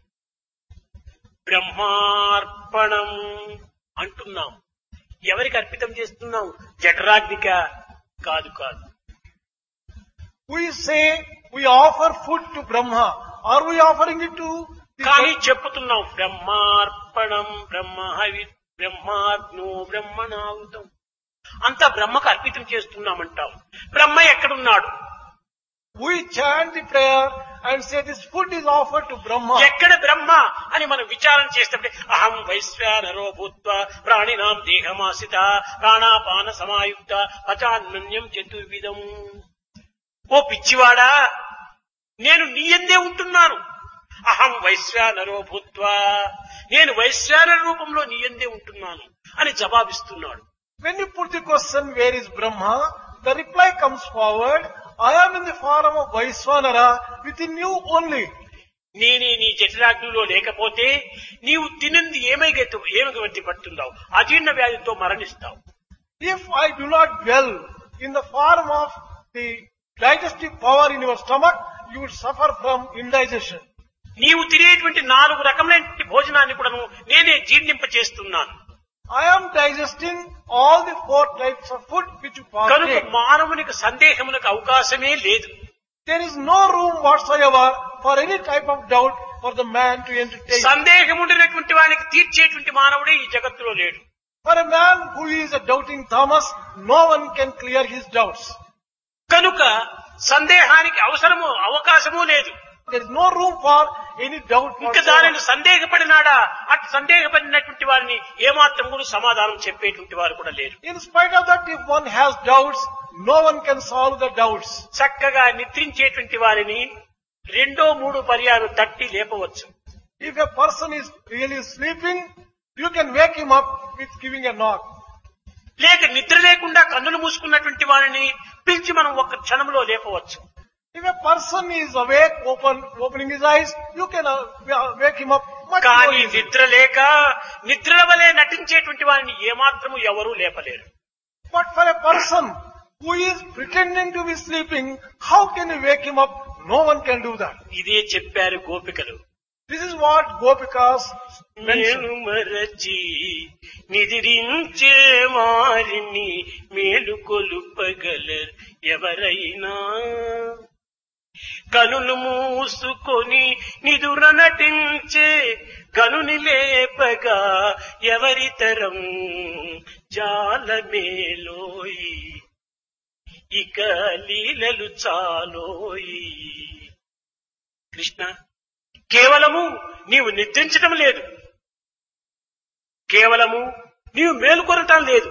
బ్రహ్మార్పణం అంటున్నాం ఎవరికి అర్పితం చేస్తున్నాం జఠరాగ్నిక కాదు కాదు We say we offer food to Brahma. Are we offering it to the కానీ చెప్పుతున్నాం బ్రహ్మార్పణం బ్రహ్మహవి బ్రహ్మాగ్నో బ్రహ్మణావుతం అంతా బ్రహ్మకు అర్పితం చేస్తున్నామంటాం బ్రహ్మ ఎక్కడున్నాడు We chant the prayer and say this food is offered to Brahma. ఎక్కడ బ్రహ్మ అని మనం విచారణ చేసినప్పుడు అహం వైశ్వానరో భూత్వ ప్రాణినాం దేహమాసిత ప్రాణాపాన సమాయుక్త పచాన్మన్యం చతుర్విధం ఓ పిచ్చివాడా నేను నీ ఎందే ఉంటున్నాను అహం వైశ్వానరో భూత్వ నేను వైశ్వానర రూపంలో నీ ఎందే ఉంటున్నాను అని జవాబిస్తున్నాడు When you put the question, where is Brahma? The reply comes forward, I am in the form of Vaiswanara within you only. నేనే నీ జఠరాగ్నిలో లేకపోతే నీవు తినంది ఏమై గతి ఏమి గతి పడుతుందావు అజీర్ణ వ్యాధితో మరణిస్తావు If I do not dwell in the form of the digestive power in your stomach, you would suffer from indigestion. నీవు తినేటువంటి నాలుగు రకములైన భోజనాన్ని కూడా నేనే జీర్ణింప చేస్తున్నాను I am digesting all the four types of food which you కనుక partake. మానవునికి సందేహములకు అవకాశమే లేదు There is no room whatsoever for any type of doubt for the man to entertain. సందేహం ఉండినటువంటి వానికి తీర్చేటువంటి మానవుడే ఈ జగత్తులో లేడు For a man who is a doubting Thomas, no one can clear his doubts. కనుక సందేహానికి అవసరము అవకాశము లేదు There is no room for any doubt ఇంకా దానిని whatsoever. సందేహపడినాడా అటు సందేహపడినటువంటి వారిని ఏమాత్రం కూడా సమాధానం చెప్పేటువంటి వారు కూడా లేరు In spite of that, if one has doubts, no one can solve the doubts. చక్కగా నిద్రించేటువంటి వారిని రెండో మూడు పర్యాలు తట్టి లేపవచ్చు If a person is really sleeping, you can wake him up with giving a knock. లేక నిద్ర లేకుండా కన్నులు మూసుకున్నటువంటి వారిని పిలిచి మనం ఒక క్షణంలో లేపవచ్చు If a person is awake, open, opening his eyes, you can uh, wake him up much more కానీ easily. నిద్ర లేక నిద్ర వలె నటించేటువంటి వారిని ఏమాత్రము ఎవరూ లేపలేరు But for a person who is pretending to be sleeping, how can you wake him up? No one can do that. ఇదే చెప్పారు గోపికలు This is what Gopikas mentioned. నేను మరచి నిదిరించే వారిని మేలు కొలుపగలరు ఎవరైనా కనులు మూసుకొని నిదుర నటించే కనుని లేపగా ఎవరితరం జాలమేలోయి ఇక లీలలు చాలోయి కృష్ణ కేవలము నీవు నిద్రించటం లేదు కేవలము నీవు మేలుకొనటం లేదు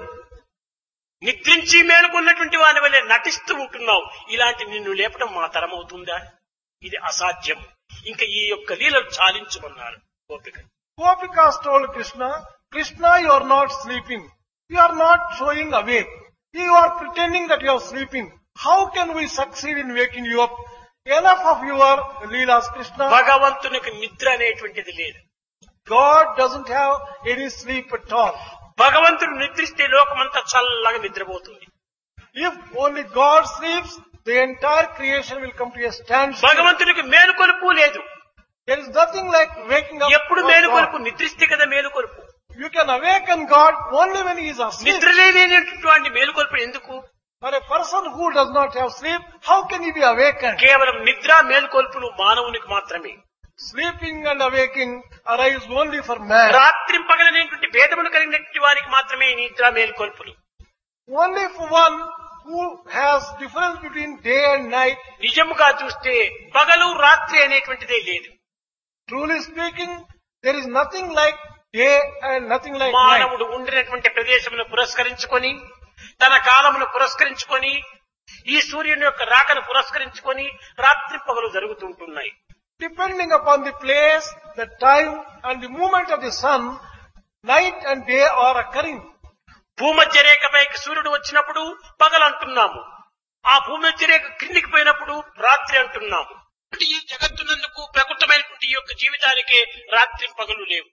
నిద్రించి మేలుకున్నటువంటి వాని వల్లే నటిస్తూ ఉంటున్నావు ఇలాంటి నిన్ను లేపడం మా తరం అవుతుందా ఇది అసాధ్యం ఇంకా ఈ యొక్క లీలలు చాలించమన్నారు గోపిక Gopikas told Krishna, Krishna, you are not sleeping. You are not showing awake. You are pretending that you are sleeping. How can we succeed in waking you up? Enough of your Leelas, Krishna. భగవంతునికి నిద్ర అనేటువంటిది లేదు God doesn't have any sleep at all. భగవంతుడు నిద్రిస్తే లోకమంతా చల్లగా నిద్రపోతుంది If only God sleeps, the entire creation will come to a standstill. భగవంతునికి మేలుకొలుపు లేదు There is nothing like waking up. ఎప్పుడు for మేలుకొలుపు God. నిద్రిస్తే కదా మేలుకొలుపు You can awaken God only when he is asleep. నిద్రలేనటువంటి మేలుకొలుపు ఎందుకు For a person who does not have sleep, how can he be awakened? కేవలం నిద్ర మేలుకొల్పులు మానవునికి మాత్రమే Sleeping and awaking arise only for man. రాత్రి పగలనేటువంటి భేదములు కలిగినటువంటి వారికి మాత్రమే ఈ నిద్ర మేలుకొల్పులు Only for one who has difference between day and night. నిజముగా చూస్తే పగలు రాత్రి అనేటువంటిదే లేదు Truly speaking, there is nothing like day and nothing like night. మానవుడు ఉండినటువంటి ప్రదేశమును పురస్కరించుకొని తన కాలమును పురస్కరించుకొని ఈ సూర్యుని యొక్క రాకను పురస్కరించుకొని రాత్రి పగలు జరుగుతుంటున్నాయి Depending upon the place, the time and the movement of the sun, night and day are occurring. భూమధ్య రేఖపైకి సూర్యుడు వచ్చినప్పుడు పగలు అంటున్నాము ఆ భూమధ్య రేఖ క్రిందికి పోయినప్పుడు రాత్రి అంటున్నాము అంటే ఈ జగత్తునందుకు ప్రకృతమైనటువంటి ఈ యొక్క జీవితానికి రాత్రి పగలు లేవు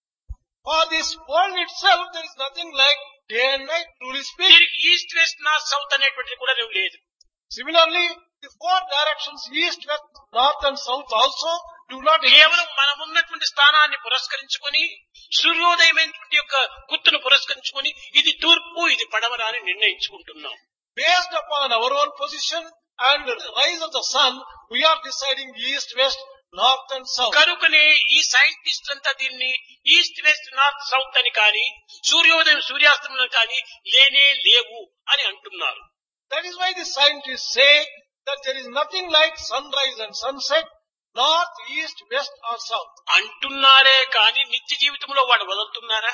For this world itself, there is nothing like day and night, truly speaking. దీనికి ఈస్ట్ వెస్ట్ నార్త్ సౌత్ అనేటువంటిది కూడా లేవు లేదు Similarly, the four directions, east, west, north and south also do not exist. కేవలం మనమున్నటువంటి స్థానాన్ని పురస్కరించుకొని సూర్యోదయమైనటువంటి యొక్క గుర్తును పురస్కరించుకొని ఇది తూర్పు ఇది పడమర అని నిర్ణయించుకుంటున్నాం Based upon our own position and the rise of the sun, we are deciding east, west, north and south. కనుకనే ఈ సైంటిస్ట్ అంతా దీన్ని ఈస్ట్ వెస్ట్ నార్త్ సౌత్ అని కానీ సూర్యోదయం సూర్యాస్తమయం కానీ లేనే లేవు అని అంటున్నారు That is why the scientists say that there is nothing like sunrise and sunset, north, east, west or south. అంటున్నారే కానీ నిత్య జీవితంలో వాడు వదులుతున్నారా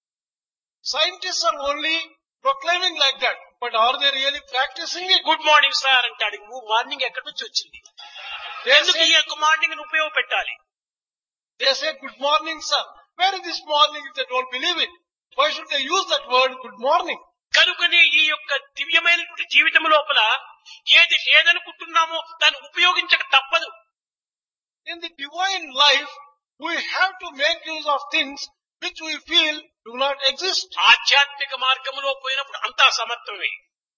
Scientists are only proclaiming like that, but are they really practicing it? Good morning sir అంటాడు నువ్వు morning ఎక్కడి నుంచి వచ్చింది They ఎందుకు ఈ say, యొక్క మార్నింగ్ ఉపయోగపెట్టాలి they say good morning sir. Where is this morning if they don't believe it? Why should they use that word good morning? కనుకనే ఈ యొక్క దివ్యమైనటువంటి జీవితం లోపల ఏది లేదనుకుంటున్నామో దాన్ని ఉపయోగించక తప్పదు In the divine life, we have to make use of things which we feel do not exist. ఆధ్యాత్మిక మార్గంలో పోయినప్పుడు అంతా సమత్వమే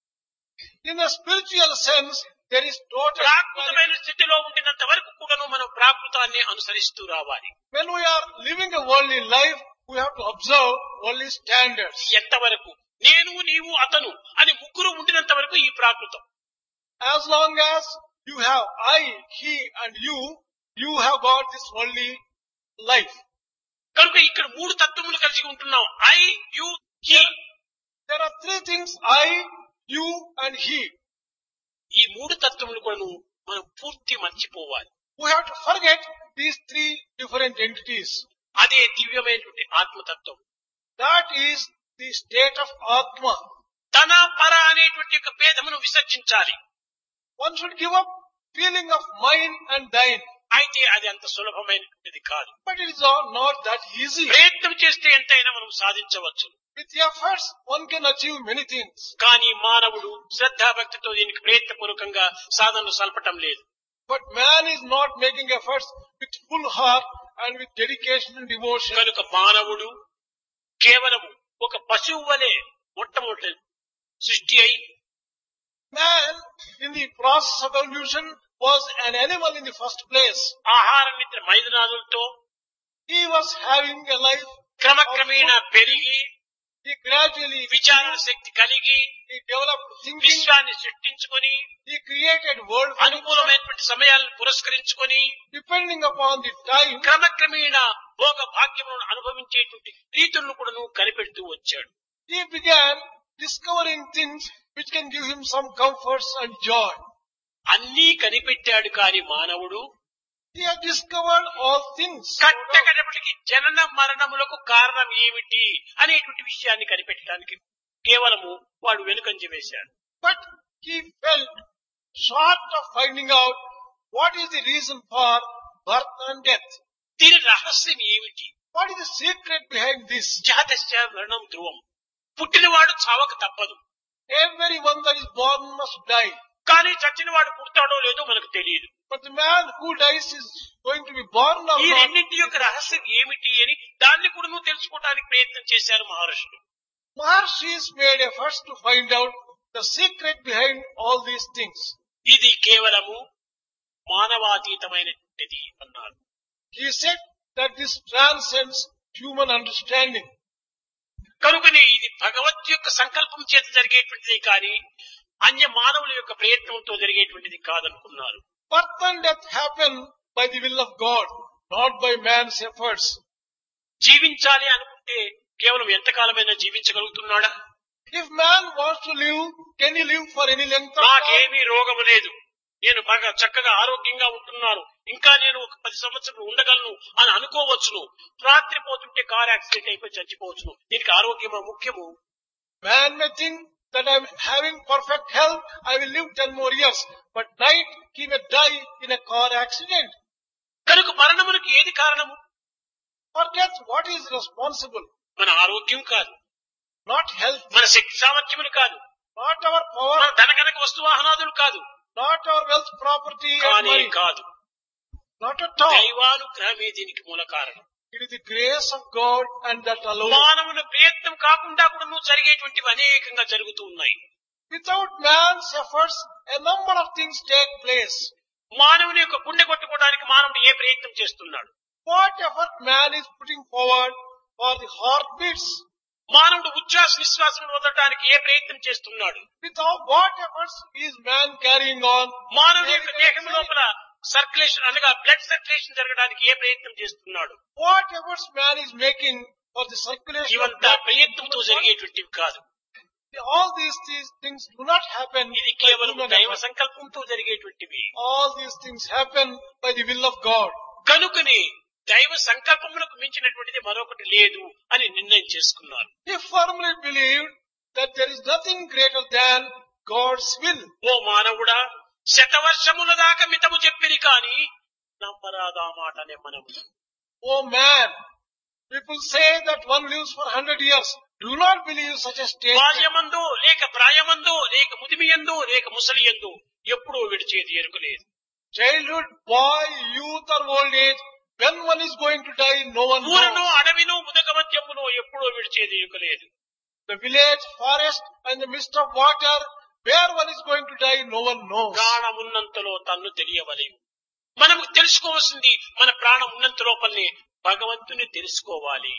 In a spiritual sense, there is total equality. ప్రాకృతమైన స్థితిలో ఉండినంత వరకు కూడాను మనం ప్రాకృతాన్ని అనుసరిస్తూ రావాలి When we are living a worldly life, we have to observe worldly standards. ఎంతవరకు నేను నీవు అతను అని ముగ్గురు ఉండినంత వరకు ఈ ప్రాకృతం As long as you have I, he and you, you have got this worldly life. కనుక ఇక్కడ మూడు తత్వములు కలిసి ఉంటున్నాం ఐ యు ఈ There are three things I, you and he. ఈ మూడు తత్వములు కూడా మనం పూర్తి మర్చిపోవాలి We have to forget these three different entities. అదే దివ్యమైనటువంటి ఆత్మతత్వం That is the state of Atma. తన పర అనేటువంటి యొక్క భేదమును విసర్జించాలి One should give up feeling of mine and thine. అయితే అది అంత సులభమైనటువంటిది కాదు But it is all not that easy. ప్రయత్నం చేస్తే ఎంతైనా మనం సాధించవచ్చు With efforts, one can achieve many things. కానీ మానవుడు శ్రద్ధాభక్తితో దీనికి ప్రయత్నపూర్వకంగా సాధనలు సల్పటం లేదు But man is not making efforts with full heart and with dedication and devotion. కనుక మానవుడు కేవలం ఒక పశువు వలె మొట్టమొదటి సృష్టి అయి Man, in the process of evolution, was an animal in the first place. ఆహార నిద్ర మైదనాదులతో He was having a life. క్రమక్రమేణా పెరిగి He gradually, విచారణ శక్తి కలిగి he developed thinking. విశ్వాన్ని సృష్టించుకొని He created world phenomena. అనుకూలమైనటువంటి సమయాలను పురస్కరించుకొని depending upon the time. క్రమక్రమేణా భోగ భాగ్యములను అనుభవించేటువంటి రీతులను కూడా నువ్వు కనిపెడుతూ వచ్చాడు He began discovering things which can give him some comforts and joy. అన్నీ కనిపెట్టాడు కాని మానవుడు He had discovered all things. కట్టకడపటికి జనన మరణములకు కారణం ఏమిటి అనేటువంటి విషయాన్ని కనిపెట్టడానికి కేవలము వాడు వెనుకంజ వేశాడు But he felt short of finding out what is the reason for birth and death. దీని రహస్యం ఏమిటి What is the secret behind this? జాతస్య మరణం ధ్రువం పుట్టినవాడు చావక తప్పదు Everyone that is born must die. కానీ చచ్చినవాడు పుడతాడో లేదో మనకు తెలియదు But the man who dies is going to be born or ఈ not. రెండింటి యొక్క రహస్యం ఏమిటి అని దాన్ని కూడా నువ్వు తెలుసుకోవడానికి ప్రయత్నం చేశారు మహర్షులు Maharshis made efforts to find out the secret behind all these things. ఇది కేవలము మానవాతీతమైనది అన్నారు He said that this transcends human understanding. కనుకనే ఇది భగవత్ యొక్క సంకల్పం చేత జరిగేటువంటిది కానీ అన్య మానవుల యొక్క ప్రయత్నంతో జరిగేటువంటిది కాదనుకున్నారు Birth and death happen by the will of God, not by man's efforts. జీవించాలి అనుకుంటే కేవలం ఎంతకాలమైనా జీవించగలుగుతున్నాడా If man wants to live, can he live for any length of time? నాకేమీ రోగము లేదు నేను బాగా చక్కగా ఆరోగ్యంగా ఉంటున్నాను ఇంకా నేను ఒక పది సంవత్సరాలు ఉండగలను అని అనుకోవచ్చును రాత్రి పోతుంటే కార్ యాక్సిడెంట్ అయిపోయి చచ్చిపోవచ్చును దీనికి ఆరోగ్యమా ముఖ్యము Man may think that I'm having perfect health, I will live 10 more years. But night, he may die in a car accident. కనుక మరణమునకు ఏది కారణము For death, what is responsible? మన ఆరోగ్యం కాదు Not health, మన శక్తి సామర్థ్యములు కాదు not our మన power, ధనకనక వస్తువాహనాదులు కాదు not our wealth, property and కానీ money. కాదు Not at all. దైవానుగ్రహమే దీనికి మూల కారణం It is the grace of God and that alone. మానవుల ప్రయత్నం కాకుండా కూడా నువ్వు జరిగేటువంటివి అనేకంగా జరుగుతూ ఉన్నాయి Without man's efforts, a number of things take place. మానవుని యొక్క గుండె కొట్టుకోవడానికి మానవుడు ఏ ప్రయత్నం చేస్తున్నాడు What effort man is putting forward for the heartbeats? మానవుడు ఉచ్ఛ్వాస నిశ్వాసం వదలడానికి ఏ ప్రయత్నం చేస్తున్నాడు Without what efforts is man carrying on? మానవుడి యొక్క దేహం లోపల సర్క్యులేషన్ అనగా బ్లడ్ సర్క్యులేషన్ జరగడానికి ఏ ప్రయత్నం చేస్తున్నాడు What efforts man is making for the circulation of ఇవంతా blood? ప్రయత్నంతో జరిగేటువంటివి కాదు All these, these things do not happen ఇది by కేవలం human దైవ effort. సంకల్పంతో జరిగేటువంటివి All these things happen by the will of God. కనుకని దైవ సంకల్పములకు మించినటువంటిది మరొకటి లేదు అని నిర్ణయం చేసుకున్నారు He firmly believed that there is nothing greater than God's will. ఓ మానవుడా శతవర్షముల దాకా మితము చెప్పిరి కాని నమ్మరాదా మాటనే మనము Oh man, people say that one lives for hundred years. Do not believe such a statement. బాల్యమందో లేక ప్రాయమందో లేక ముదిమియందో లేక ముసలియందో ఎప్పుడో విడిచేది ఎరుకలేదు Childhood, boy, youth or old age, when one is going to die, no one ఊరనో knows. అడవినో ముదకమత్యమునో ఎప్పుడో విడిచేది ఎరుకలేదు The village, forest and the mist of water, where one is going to die, no one knows. ప్రాణమున్నంతలో తన్ను తెలియవలేము మనము తెలుసుకోవాల్సింది మన ప్రాణం ఉన్నంత లోపలనే భగవంతుని తెలుసుకోవాలి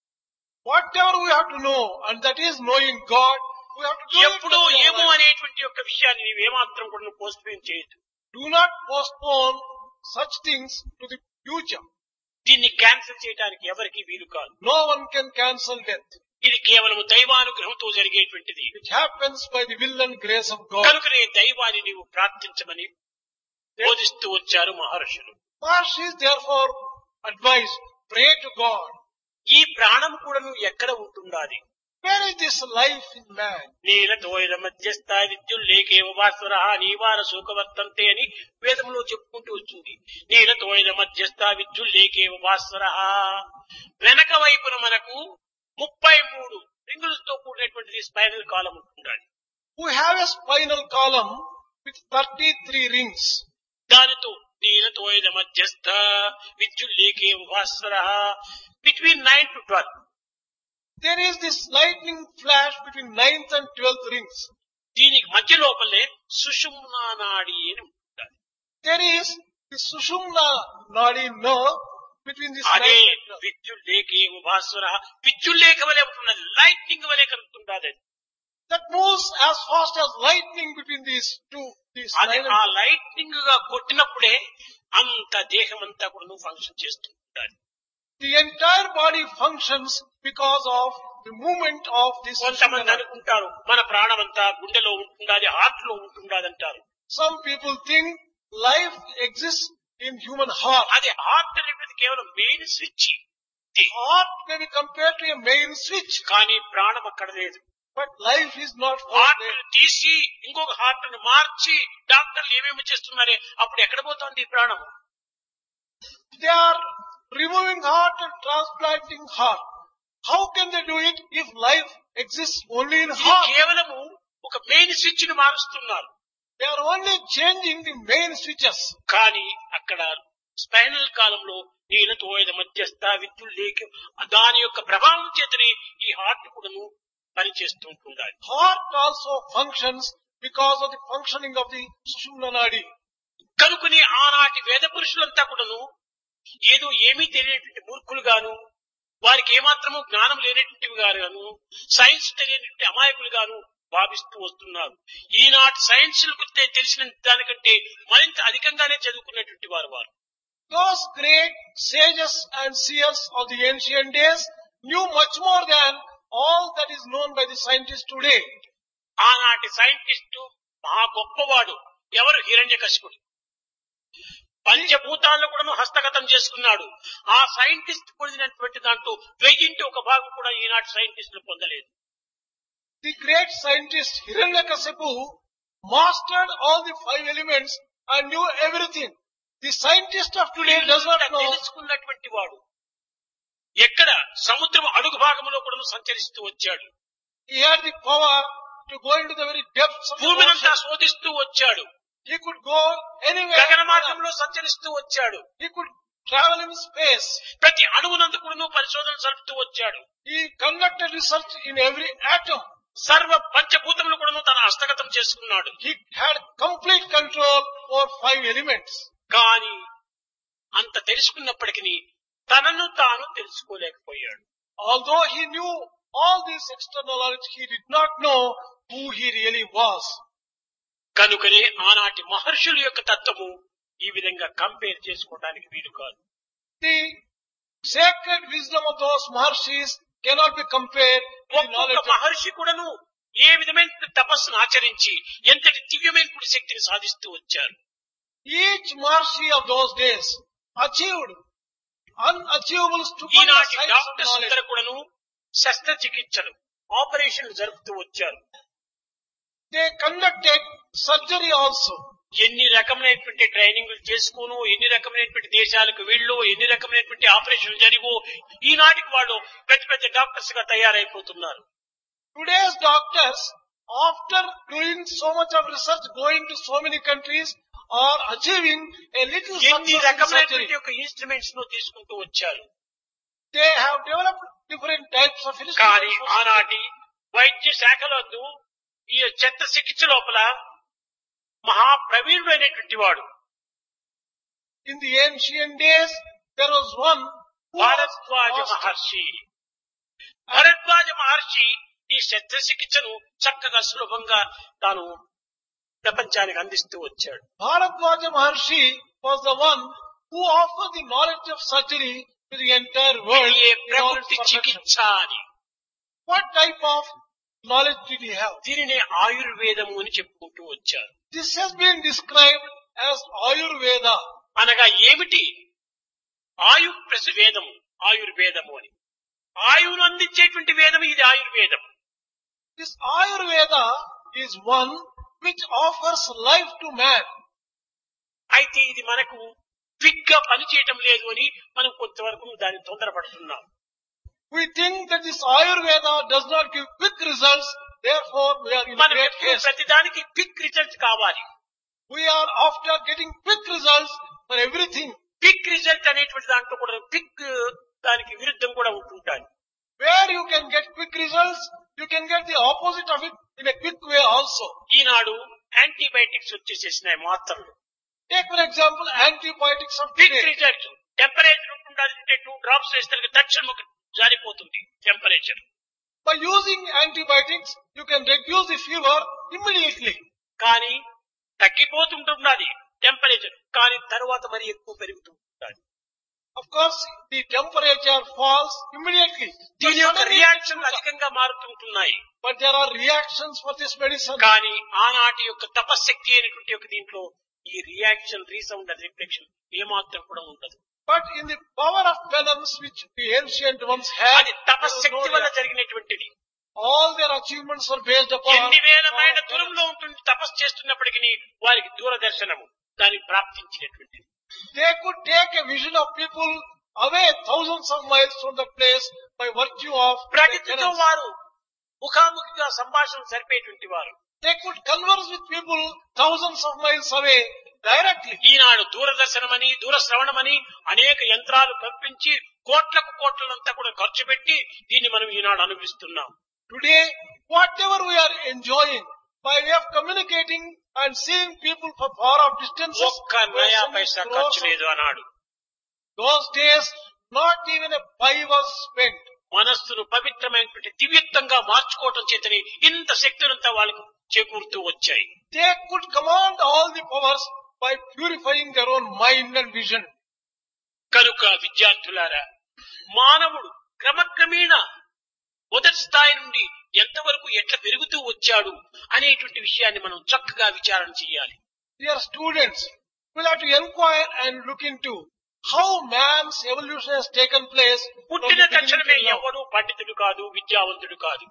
Whatever we have to know, and that is knowing God, we have to do it. ఎప్పుడో with our ఏమో life. అనేటువంటి యొక్క విషయాన్ని నీవేమాత్రం కూడా నువ్వు పోస్ట్పోన్ చేయొద్దు Do not postpone such things to the future. దీన్ని క్యాన్సిల్ చేయడానికి ఎవరికి వీలు కాదు No one can cancel death. ఇది కేవలం దైవానుగ్రహంతో జరిగేటువంటిది It happens by the will and grace of God. కనుకనే దైవాన్ని నీవు ప్రార్థించమని బోధిస్తూ వచ్చారు మహర్షులు Mahārishis therefore advise, pray to God. ఈ ప్రాణం కూడా నువ్వు ఎక్కడ ఉంటుండాలి Where is this life in man? నీలతోయల మధ్యస్థ విద్యుల్లేకేవ భాస్వర నీవార శోకవర్తంతే అని వేదంలో చెప్పుకుంటూ వచ్చింది నీలతోయల మధ్యస్థ విద్యుల్లేకేవ భాస్వర వెనక వైపున మనకు ముప్పై మూడు రింగులతో కూడినటువంటిది స్పైనల్ కాలం ఉంటుండాలి Who have a spinal column with 33 rings. దానితో నీలతోయల మధ్యస్థ విద్యుల్లేకేవ భాస్వర between nine to twelve There is this lightning flash between ninth and twelfth rings. దీనికి మధ్య లోపలే సుషుమ్నా నాడి అని ఉంటుంది There is the Sushumna Nadi nerve between this అదే ninth and twelfth. విద్యుల్లేఖే భాస్వర విద్యుల్లేఖ వలె ఉంటున్నది లైట్నింగ్ వలె కలుగుతుండదు అది That moves as fast as lightning between these two, these అది nine ఆ and లైట్నింగ్ గా కొట్టినప్పుడే అంత దేహం అంతా కూడా ఫంక్షన్ చేస్తూ ఉండాలి The entire body functions because of the movement of this Sushumna కొంతమంది Nadi. అనుకుంటారు మన ప్రాణం అంతా గుండెలో ఉంటుండాలి హార్ట్ లో ఉంటుండాలి అంటారు Some people think life exists in human heart. అది హార్ట్ అనేది కేవలం main switch Heart may be compared to a main switch, కానీ ప్రాణం అక్కడ లేదు but life is not found heart there. తీసి ఇంకొక హార్ట్ ను మార్చి డాక్టర్లు ఏమేమి చేస్తున్నారే అప్పుడు ఎక్కడ పోతుంది ఈ ప్రాణం They are removing heart and transplanting heart. How can they do it if life exists only in ఇది heart? కేవలము ఒక మెయిన్ స్విచ్ ను మారుస్తున్నారు They are only changing the main switches. కానీ అక్కడ స్పైనల్ కాలంలో నీలతోయద మధ్యస్థ విద్యుల్లేఖ దాని యొక్క ప్రభావం చేతనే ఈ హార్ట్ కూడాను పనిచేస్తూ ఉంటుండాలి Heart also functions because of the functioning of the Sushumna Nadi. కనుకుని ఆనాటి వేద పురుషులంతా కూడాను ఏదో ఏమీ తెలియనటువంటి మూర్ఖులు గాను వారికి ఏమాత్రము జ్ఞానం లేనటువంటివి గాను సైన్స్ తెలియనటువంటి అమాయకులు గాను భావిస్తూ వస్తున్నారు ఈనాటి సైన్స్ తెలిసిన దానికంటే మరింత అధికంగానే చదువుకున్నటువంటి వారు వారు Those great sages and seers of the ancient days knew much more than all that is known by the scientists today. ఆనాటి సైంటిస్టు మహా గొప్పవాడు ఎవరు హిరణ్య కశిపుడు పంచభూతాలను కూడా హస్తగతం చేసుకున్నాడు ఆ సైంటిస్ట్ పొందినటువంటి దాంట్లో వెయ్యింటి ఒక భాగం కూడా ఈనాటి సైంటిస్టులు పొందలేదు The great scientist Hiranyakasipu mastered all the five elements and knew everything. The scientist of today does not ఇంత know. తెలుసుకున్నటువంటి వాడు ఎక్కడ సముద్రం అడుగు భాగంలో కూడా సంచరిస్తూ వచ్చాడు He had the power to go into the very depths of the భూమినంతా ocean. శోధిస్తూ వచ్చాడు He could go anywhere. గగన మార్గంలో సంచరిస్తూ వచ్చాడు He could travel in space. ప్రతి అణువునందు కూడా పరిశోధన జరుపుతూ వచ్చాడు He conducted research in every atom. సర్వ పంచభూతములు కూడా తన హస్తగతం చేసుకున్నాడు He had complete control over five elements. కానీ అంత తెలుసుకున్నప్పటికీ తనను తాను తెలుసుకోలేకపోయాడు Although he knew all this external knowledge, he did not know who he really was. కనుకనే ఆనాటి మహర్షుల యొక్క తత్వము ఈ విధంగా కంపేర్ చేసుకోవడానికి వీలు కాదు The sacred wisdom of those Maharshis cannot be compared with the ఒక్కొక్క knowledge of మహర్షి కూడాను ఏ విధమైన తపస్సును ఆచరించి ఎంతటి దివ్యమైన శక్తిని సాధిస్తూ వచ్చారు each Maharshi of those days achieved unachievable stupendous ఈనాటి heights of డాక్టర్స్ knowledge. అందరూ కూడాను శస్త్రచికిత్సలు ఆపరేషన్లు జరుపుతూ వచ్చారు They conducted surgery also. ఎన్ని రకమైనటువంటి ట్రైనింగ్లు చేసుకోను ఎన్ని రకమైనటువంటి దేశాలకు వెళ్ళు ఎన్ని రకమైనటువంటి ఆపరేషన్లు జరిగో ఈనాటికి వాళ్ళు పెద్ద పెద్ద డాక్టర్స్ గా తయారైపోతున్నారు Today's doctors, after doing so much of research, going to so many countries, are achieving a little ఎన్ని success in surgery. రకమైనటువంటి యొక్క ఇన్స్ట్రుమెంట్స్ ను తీసుకుంటూ వచ్చారు They have developed different types of కానీ instruments. ఆనాటి వైద్య శాఖలందు ఈ చెత్త చికిత్స లోపల మహాప్రవీణుడైనటువంటి వాడు In the ancient days, there was one who was Bharadwaj master. మహర్షి భరద్వాజ మహర్షి ఈ శస్త్ర చికిత్సను చక్కగా సులభంగా తాను ప్రపంచానికి అందిస్తూ వచ్చాడు Bharadwaja Maharshi was the one who offered the knowledge of surgery to the entire world ఇది ఏ in all its ప్రకృతి perfection. చికిత్స అని What type of knowledge did he have? దీనినే ఆయుర్వేదము అని చెప్పుకుంటూ వచ్చారు This has been described as Ayurveda. అనగా ఏమిటి ఆయు ప్లస్ వేదము ఆయుర్వేదము అని ఆయువును అందించేటువంటి వేదం ఇది ఆయుర్వేదం This Ayurveda is one which offers life to man. అయితే ఇది మనకు క్విక్ గా పనిచేయటం లేదు అని మనం కొంతవరకు దాన్ని తొందరపడుతున్నాం We think that this Ayurveda does not give quick results, therefore we are in మనం great ఎప్పుడు haste. ప్రతిదానికి క్విక్ రిజల్ట్ కావాలి We are after getting quick results for everything. Quick result అనేటువంటి దాంట్లో కూడా క్విక్ దానికి విరుద్ధం కూడా ఉంటుంటాయి Where you can get quick results, you can get the opposite of it in a quick way also. ఈనాడు antibiotics వచ్చేసేసినాయి మాత్రలు Take for example antibiotics of quick today. Result temperature ఉంటుందంటే టూ డ్రాప్స్ వేస్తే తక్షణం ఒక జారిపోతుంది temperature By using antibiotics, you can reduce the fever immediately. కానీ తగ్గిపోతుంటున్నది temperature కానీ తర్వాత మరి ఎక్కువ పెరుగుతుంటుంది Of course, the temperature falls immediately. But, దీని యొక్క suddenly- రియాక్షన్ అధికంగా మారుతుంటున్నాయి but there are reactions for this medicine. కానీ ఆనాటి యొక్క తపశక్తి అయినటువంటి యొక్క దీంట్లో ఈ రియాక్షన్ రీసౌండ్ అండ్ రిఫ్లెక్షన్ ఏమాత్రం కూడా ఉండదు But in the power of penance which the ancient ones had, అది there was no తపశక్తి వల్ల reaction. జరిగినటువంటిది all their achievements are based upon ఎన్ని వేల మైళ్ళ penance. దూరంలో ఉంటుంది తపస్సు చేస్తున్నప్పటికీ వారికి దూరదర్శనము దానికి ప్రాప్తించినటువంటిది They could take a vision of people away thousands of miles from the place by virtue of their ప్రగతితో penance. వారు ముఖాముఖిగా సంభాషణ జరిపేటువంటి వారు They could converse with people thousands of miles away directly. ఈనాడు దూరదర్శనమని దూరశ్రవణమని అనేక యంత్రాలు పంపించి కోట్లకు కోట్లంతా కూడా ఖర్చు పెట్టి దీన్ని మనం ఈనాడు అనుభవిస్తున్నాం Today, whatever we are enjoying by way of communicating and seeing people from far off distances, ఒక్క we are నయా sending పైసా crores ఖర్చు of- లేదు అన్నాడు those days, not even a pie was spent. మనస్సును పవిత్రమైనటువంటి దివ్యత్వంగా మార్చుకోవటం చేతని ఇంత శక్తులంతా వాళ్ళకు చేకూరుతూ వచ్చాయి They could command all the powers by purifying their own mind and vision. కనుక విద్యార్థులారా మానవుడు క్రమక్రమేణా మొదటి స్థాయి నుండి ఎంతవరకు ఎట్లా పెరుగుతూ వచ్చాడు అనేటువంటి విషయాన్ని మనం చక్కగా విచారణ చేయాలి Dear students, we'll have to inquire and look into how man's evolution has taken place from పుట్టిన the beginning తక్షణమే till now. ఎవడు పండితుడు కాదు విద్యావంతుడు కాదు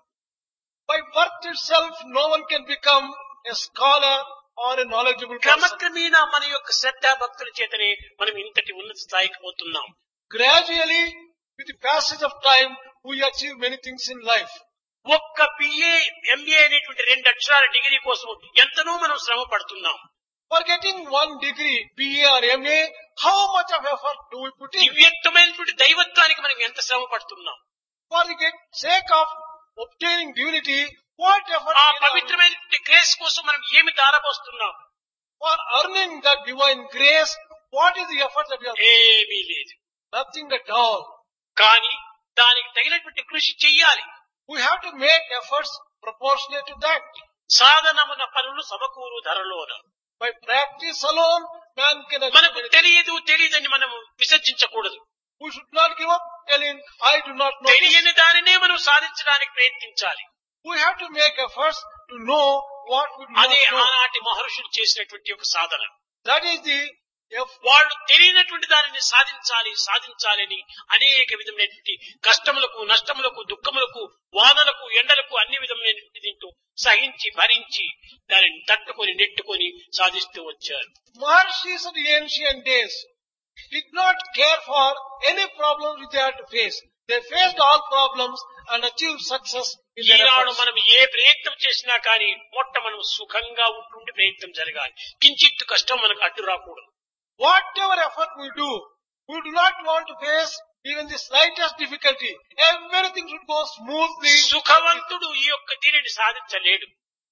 By birth itself, no one can become a scholar or a knowledgeable person. క్రమక్రమేణా మన యొక్క శ్రద్ధ భక్తుల చేతనే మనం ఇంతటి ఉన్నత స్థాయికి పోతున్నాం Gradually, with the passage of time, we achieve many things in life. ఒక్క బిఏ ఎంఏ అనేటువంటి రెండు అక్షరాల డిగ్రీ కోసం ఎంతనో మనం శ్రమ పడుతున్నాం For getting one degree, BA or MA, how much of effort do we put in? దివ్యత్వమైనటువంటి దైవత్వానికి మనం ఎంత శ్రమ పడుతున్నాం For the get- sake of obtaining divinity, what effort ఆ we have పవిత్రమైనటువంటి గ్రేస్ కోసం మనం ఏమి దారపోస్తున్నాం for earning that divine grace, what is the effort that we have? ఏమీ లేదు Nothing at all. కానీ దానికి తగినటువంటి కృషి చెయ్యాలి We have to make efforts proportionate to that. సాధనమున పనులు సమకూరు ధరలోన By practice alone, man can achieve మనకు anything. తెలియదు తెలియదని మనం విసర్జించకూడదు We should not give up telling, I do not know. this." తెలియని దానినే మనం సాధించడానికి ప్రయత్నించాలి We have to make efforts to know what we do not అదే know. ఆనాటి మహర్షులు చేసినటువంటి ఒక సాధన That is the eff- వాళ్ళు తెలియనటువంటి దానిని సాధించాలి సాధించాలని అనేక విధమైనటువంటి కష్టములకు నష్టములకు దుఃఖములకు వానలకు ఎండలకు అన్ని విధమైనటువంటి దీంతో సహించి భరించి దానిని తట్టుకొని నెట్టుకొని సాధిస్తూ వచ్చారు Maharshis of the ancient days did not care for any problems which they had to face. They faced all problems and achieved success in their Eenadu efforts. మనం ఏ ప్రయత్నం చేసినా కానీ మొట్ట మనం సుఖంగా ఉంటుండి ప్రయత్నం జరగాలి కించిత్తు కష్టం మనకు అడ్డు రాకూడదు Whatever effort we do, we do not want to face even the slightest difficulty. Everything should go smoothly. సుఖవంతుడు ఈ యొక్క దీనిని సాధించలేడు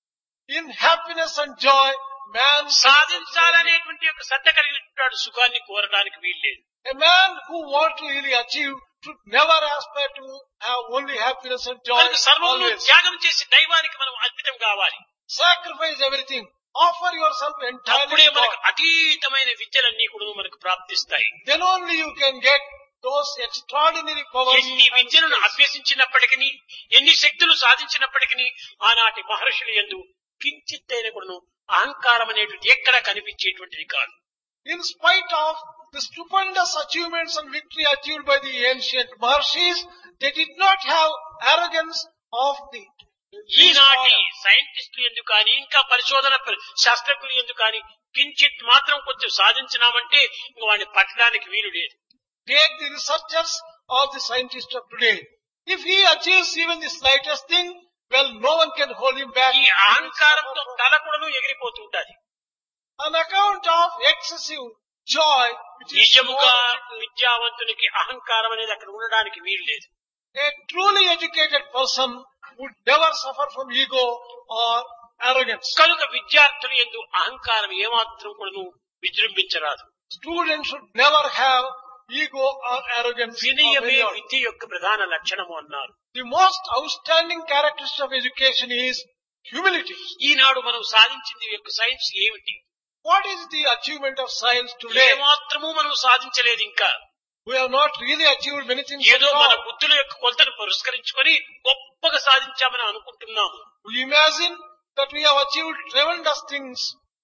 In happiness and joy, man సాధించాలనేటువంటి యొక్క శ్రద్ధ కలిగినటువంటి సుఖాన్ని కోరడానికి వీల్లేదు A man who wants to really achieve should never aspire to have only happiness and joy కనుక సర్వమును always. త్యాగం చేసి దైవానికి మనం అర్పితం కావాలి Sacrifice everything. Offer yourself entirely అప్పుడే to God. మనకు అతీతమైన విద్యలన్నీ కూడా మనకు ప్రాప్తిస్తాయి Then only you can get those those extraordinary powers ఎన్ని and విద్యలను skills. అభ్యసించినప్పటికీ ఎన్ని శక్తులు సాధించినప్పటికీ ఆనాటి మహర్షులు ఎందు కించిత్తైన కూడాను అహంకారం అనేటువంటి ఎక్కడ కనిపించేటువంటిది కాదు In spite of the stupendous achievements and victory achieved by the ancient Maharshis, they did not have arrogance of the least ఈనాటి order. సైంటిస్టులు ఎందుకు కానీ ఇంకా పరిశోధన ప- శాస్త్రజ్ఞులు ఎందుకు కానీ కించిత్ మాత్రం కొంచెం సాధించినామంటే ఇంక వాడిని పట్టడానికి వీలు లేదు Take the researchers of the scientists of today. If he achieves even the slightest thing, well, no one can hold him back. ఈ అహంకారంతో తల కూడాను ఎగిరిపోతూ ఉండాలి On account of excessive joy, which is నిజముగా small, విద్యావంతునికి అహంకారం అనేది అక్కడ ఉండడానికి వీలు లేదు a truly educated person would never suffer from ego or arrogance. కనుక విద్యార్థులు ఎందు అహంకారం ఏమాత్రం కూడాను విజృంభించరాదు Students should never have ego or arrogance. of వినయమే any order. విద్య యొక్క ప్రధాన లక్షణము అన్నారు The most outstanding characteristic of education is humility. ఈనాడు మనం సాధించింది ఈ యొక్క సైన్స్ ఏమిటి What is the achievement of science today? ఏమాత్రము మనం సాధించలేదు ఇంకా We have not really achieved many things ఏదో at మన all. బుద్ధుల యొక్క కొలతను పురస్కరించుకొని గొప్పగా సాధించామని అనుకుంటున్నాము We imagine that we have achieved tremendous things.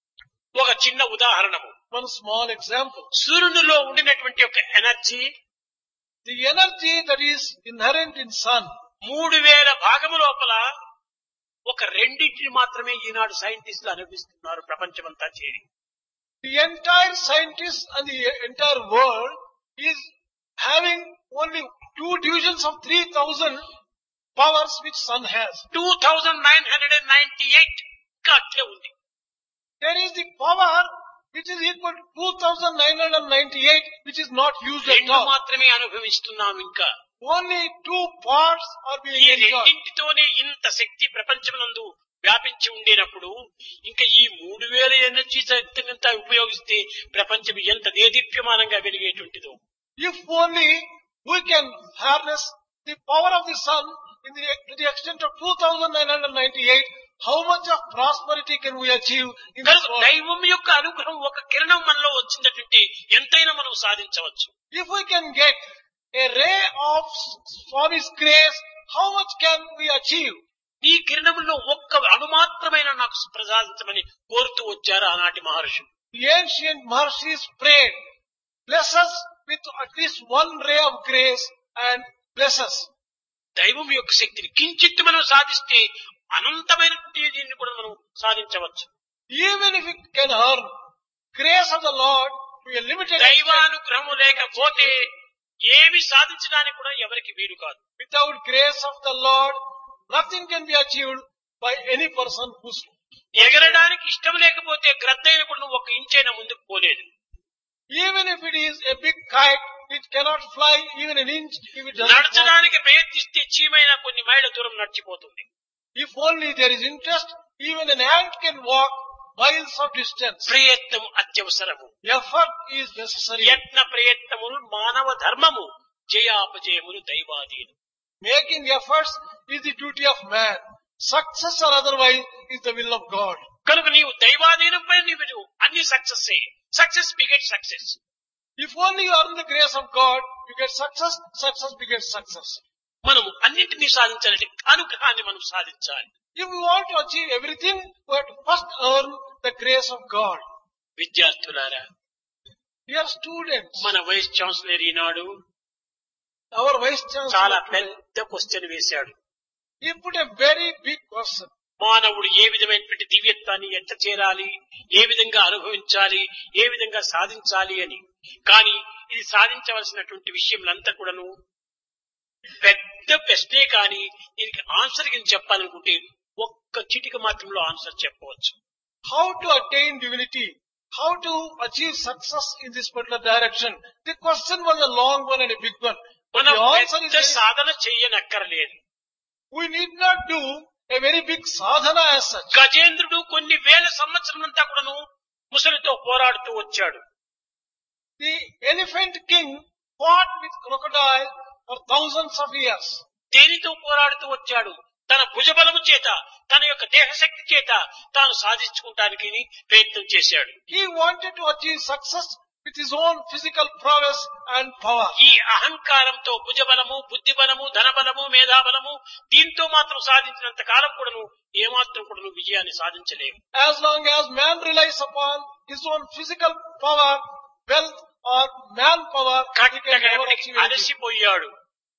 ఒక చిన్న ఉదాహరణము One small example. సూర్యునిలో ఉండినటువంటి ఒక energy The energy that is inherent in sun, మూడు వేల భాగము లోపల ఒక రెండింటిని మాత్రమే ఈనాడు సైంటిస్టులు అనుభవిస్తున్నారు ప్రపంచమంతా చేరి the entire scientists and the entire world is having only two divisions of 3000 powers which sun has. Two thousand nine hundred and ninety eight అట్లే ఉంది There is the power which is equal to 2998 which is not used at రెండు all. మాత్రమే అనుభవిస్తున్నాం ఇంకా Only two parts are being ఈ enjoyed. రెండింటితోనే ఇంత శక్తి ప్రపంచమునందు వ్యాపించి ఉండేటప్పుడు ఇంకా ఈ మూడు వేల ఎనర్జీ శక్తినంతా ఉపయోగిస్తే ప్రపంచం ఎంత దేదీప్యమానంగా వెలిగేటువంటిదో If only we can harness the power of the sun in the, to the extent of 2998, how much of prosperity can we achieve in this కనుక world? దైవం యొక్క అనుగ్రహం ఒక కిరణం మనలో వచ్చిందంటే ఎంతైనా మనం సాధించవచ్చు If we can get a ray of Swami's grace, how much can we achieve? ఈ కిరణంలో ఒక్క అణుమాత్రమైన నాకు ప్రసాదించమని కోరుతూ వచ్చారు ఆనాటి మహర్షులు The ancient Maharshis prayed, bless us with at least one ray of grace and bless us. దైవం యొక్క శక్తిని కించిత్ మనం సాధిస్తే అనంతమైనటువంటి దీన్ని కూడా మనం సాధించవచ్చు Even if it can earn grace of the Lord to a limited extent, దైవానుగ్రహము లేకపోతే ఏమి సాధించడానికి కూడా ఎవరికి వీలు కాదు without grace of the Lord, nothing can be achieved by any person who's ఎగరడానికి ఇష్టం లేకపోతే గ్రద్దైన కూడా నువ్వు ఒక ఇంచైనా ముందుకు పోలేదు even if it is a big kite, it cannot fly even an inch if it doesn't walk. నడచడానికి ప్రయత్నిస్తే చీమైనా కొన్ని మైళ్ళ దూరం నడిచిపోతుంది If only there is interest, even an ant can walk miles of distance. ప్రయత్నం అత్యవసరము Effort is necessary. యత్న ప్రయత్నములు మానవ ధర్మము జయాపజయములు దైవాధీనం Making efforts is the duty of man. Success or otherwise is the will of God. కనుక నీవు దైవాధీనం పైన నీవు అన్ని success success beget success If only you earn the grace of God, you get success, success begets success. మనము అన్నింటినీ సాధించాలంటే అనుగ్రహాన్ని మనం సాధించాలి If we want to achieve everything, we have to first earn the grace of God. విద్యార్థులారా We are students. మన vice chancellor ఈనాడు Our vice చాలా chancellor today, పెద్ద క్వశ్చన్ వేశాడు he put a very big question. మానవుడు ఏ విధమైనటువంటి దివ్యత్వాన్ని ఎంత చేరాలి ఏ విధంగా అనుభవించాలి ఏ విధంగా సాధించాలి అని కానీ ఇది సాధించవలసినటువంటి విషయంలంతా కూడాను పెద్ద ప్రశ్నే కానీ దీనికి ఆన్సర్ కింద చెప్పాలనుకుంటే ఒక్క చిటిక మాత్రంలో ఆన్సర్ చెప్పవచ్చు How to attain divinity? How to achieve success in this particular direction? The question was a long one and a big one. But మనం the answer is పెద్ద very, సాధన చేయనక్కర్లేదు we need not do a very big sadhana as such. గజేంద్రుడు కొన్ని వేల సంవత్సరమంతా కూడాను ముసలితో పోరాడుతూ వచ్చాడు The elephant king fought with crocodile for thousands of years. దేనితో పోరాడుతూ వచ్చాడు తన భుజబలము చేత తన యొక్క దేహశక్తి చేత తాను సాధించుకుంటానికి ప్రయత్నం చేశాడు He wanted to achieve success with his own physical prowess and power. ఈ అహంకారంతో భుజబలము బుద్ధిబలము ధనబలము మేధాబలము దీంతో మాత్రం సాధించినంత కాలం కూడాను ఏమాత్రం కూడాను విజయాన్ని సాధించలేము As long as man relies upon his own physical power, wealth or manpower, he can never కట్టగడపటికి achieve anything. అలసిపోయాడు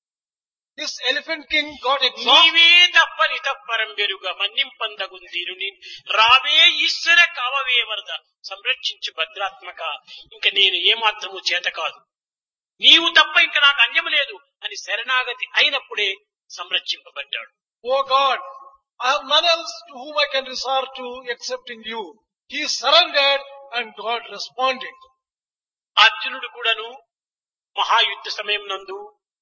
This elephant king got exhausted. నీవే తప్పని తప్పరం వెరుగ మన్నింపందగుందీరుని రావే ఈశ్వర కావవే వరద సంరక్షించు భద్రాత్మక ఇంక నేను ఏమాత్రము చేత కాదు నీవు తప్ప ఇంక నాకు అన్యము లేదు అని శరణాగతి అయినప్పుడే సంరక్షింపబడ్డాడు Oh God, I have none else to whom I can resort to except in you. He surrendered and God responded. అర్జునుడు కూడాను మహాయుద్ధ సమయం నందు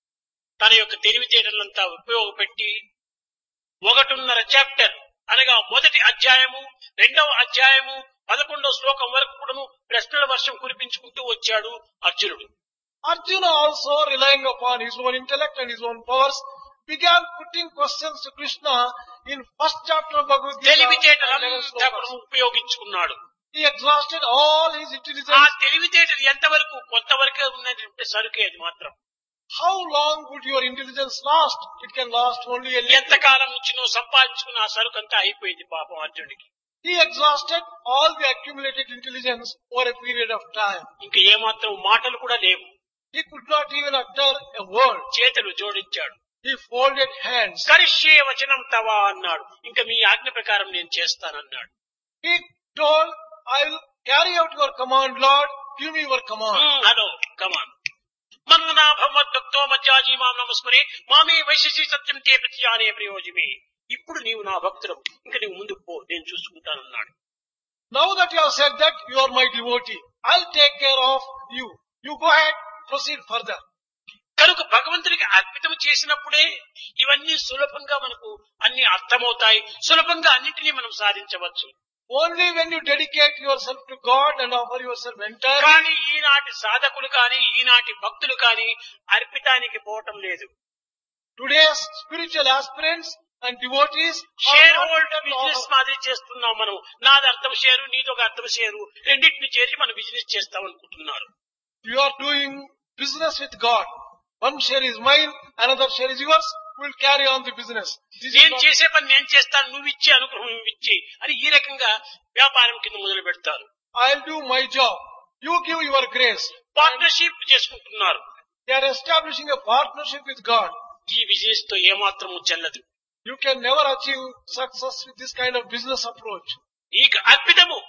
తన యొక్క తెలివితేటలంతా ఉపయోగపెట్టి ఒకటిన్నర చాప్టర్ అనగా మొదటి అధ్యాయము రెండవ అధ్యాయము పదకొండవ శ్లోకం వరకు కూడాను ప్రశ్నల వర్షం కురిపించుకుంటూ వచ్చాడు అర్జునుడు Arjuna also relying upon his own intellect and his own powers began putting questions to Krishna in first chapter of Bhagavad Gita. 11 తెలివితేటలంతా కూడా slokas. ఉపయోగించుకున్నాడు He exhausted all his ఆ intelligence. తెలివితేటలు ఎంతవరకు కొంతవరకే ఉన్నటువంటి సరుకే అది మాత్రం How long would your intelligence last? It can last only a little. ఎంతకాలం నుంచి నువ్వు సంపాదించుకున్న ఆ సరుకు అంతా అయిపోయింది పాపం అర్జునుడికి He exhausted all the accumulated intelligence over a period of time. ఇంకా ఏమాత్రం మాటలు కూడా లేవు He could not even utter a word. చేతులు జోడించాడు He folded hands. కరిష్యే వచనం తవా అన్నాడు ఇంకా మీ ఆజ్ఞ ప్రకారం నేను చేస్తానన్నాడు He told, I will carry out your command, Lord. Give me your command. Hello come on మన్మనాభమద్భక్తో మధ్యాజీ మాం నమస్కురే మామే వైశసి సత్యం తే ప్రతిజానే ప్రయోజమే ఇప్పుడు నీవు నా భక్తుడు ఇంకా నీవు ముందుకు పో నేను చూసుకుంటానన్నాడు Now that you have said that, you are my devotee. I'll take care of you. You go ahead, proceed further. కనుక భగవంతుడికి అర్పితం చేసినప్పుడే ఇవన్నీ సులభంగా మనకు అన్ని అర్థమవుతాయి సులభంగా అన్నింటినీ మనం సాధించవచ్చు Only when you dedicate yourself to God and offer yourself entirely, కానీ ఈనాటి సాధకులు కానీ ఈనాటి భక్తులు కానీ అర్పితానికి పోవటం లేదు today's spiritual aspirants and devotees share are not hold able to business offer- మాదిరి చేస్తున్నాం మనం నాది అర్థం షేరు నీది ఒక అర్థం షేరు రెండింటిని చేసి మనం బిజినెస్ చేస్తాం అనుకుంటున్నారు You are doing business with God. One share is mine, another share is yours. We'll carry on the business. This is నేను not- చేసే పని నేను చేస్తాను నువ్వు ఇచ్చే అనుగ్రహం నువ్వు ఇచ్చి అని ఈ రకంగా వ్యాపారం కింద మొదలు పెడతారు I'll do my job. You give your grace. Partnership చేసుకుంటున్నారు They are establishing a partnership with God. ఈ బిజినెస్ తో ఏమాత్రము చెల్లదు You can never achieve success with this kind of business approach. నీకు అర్పితము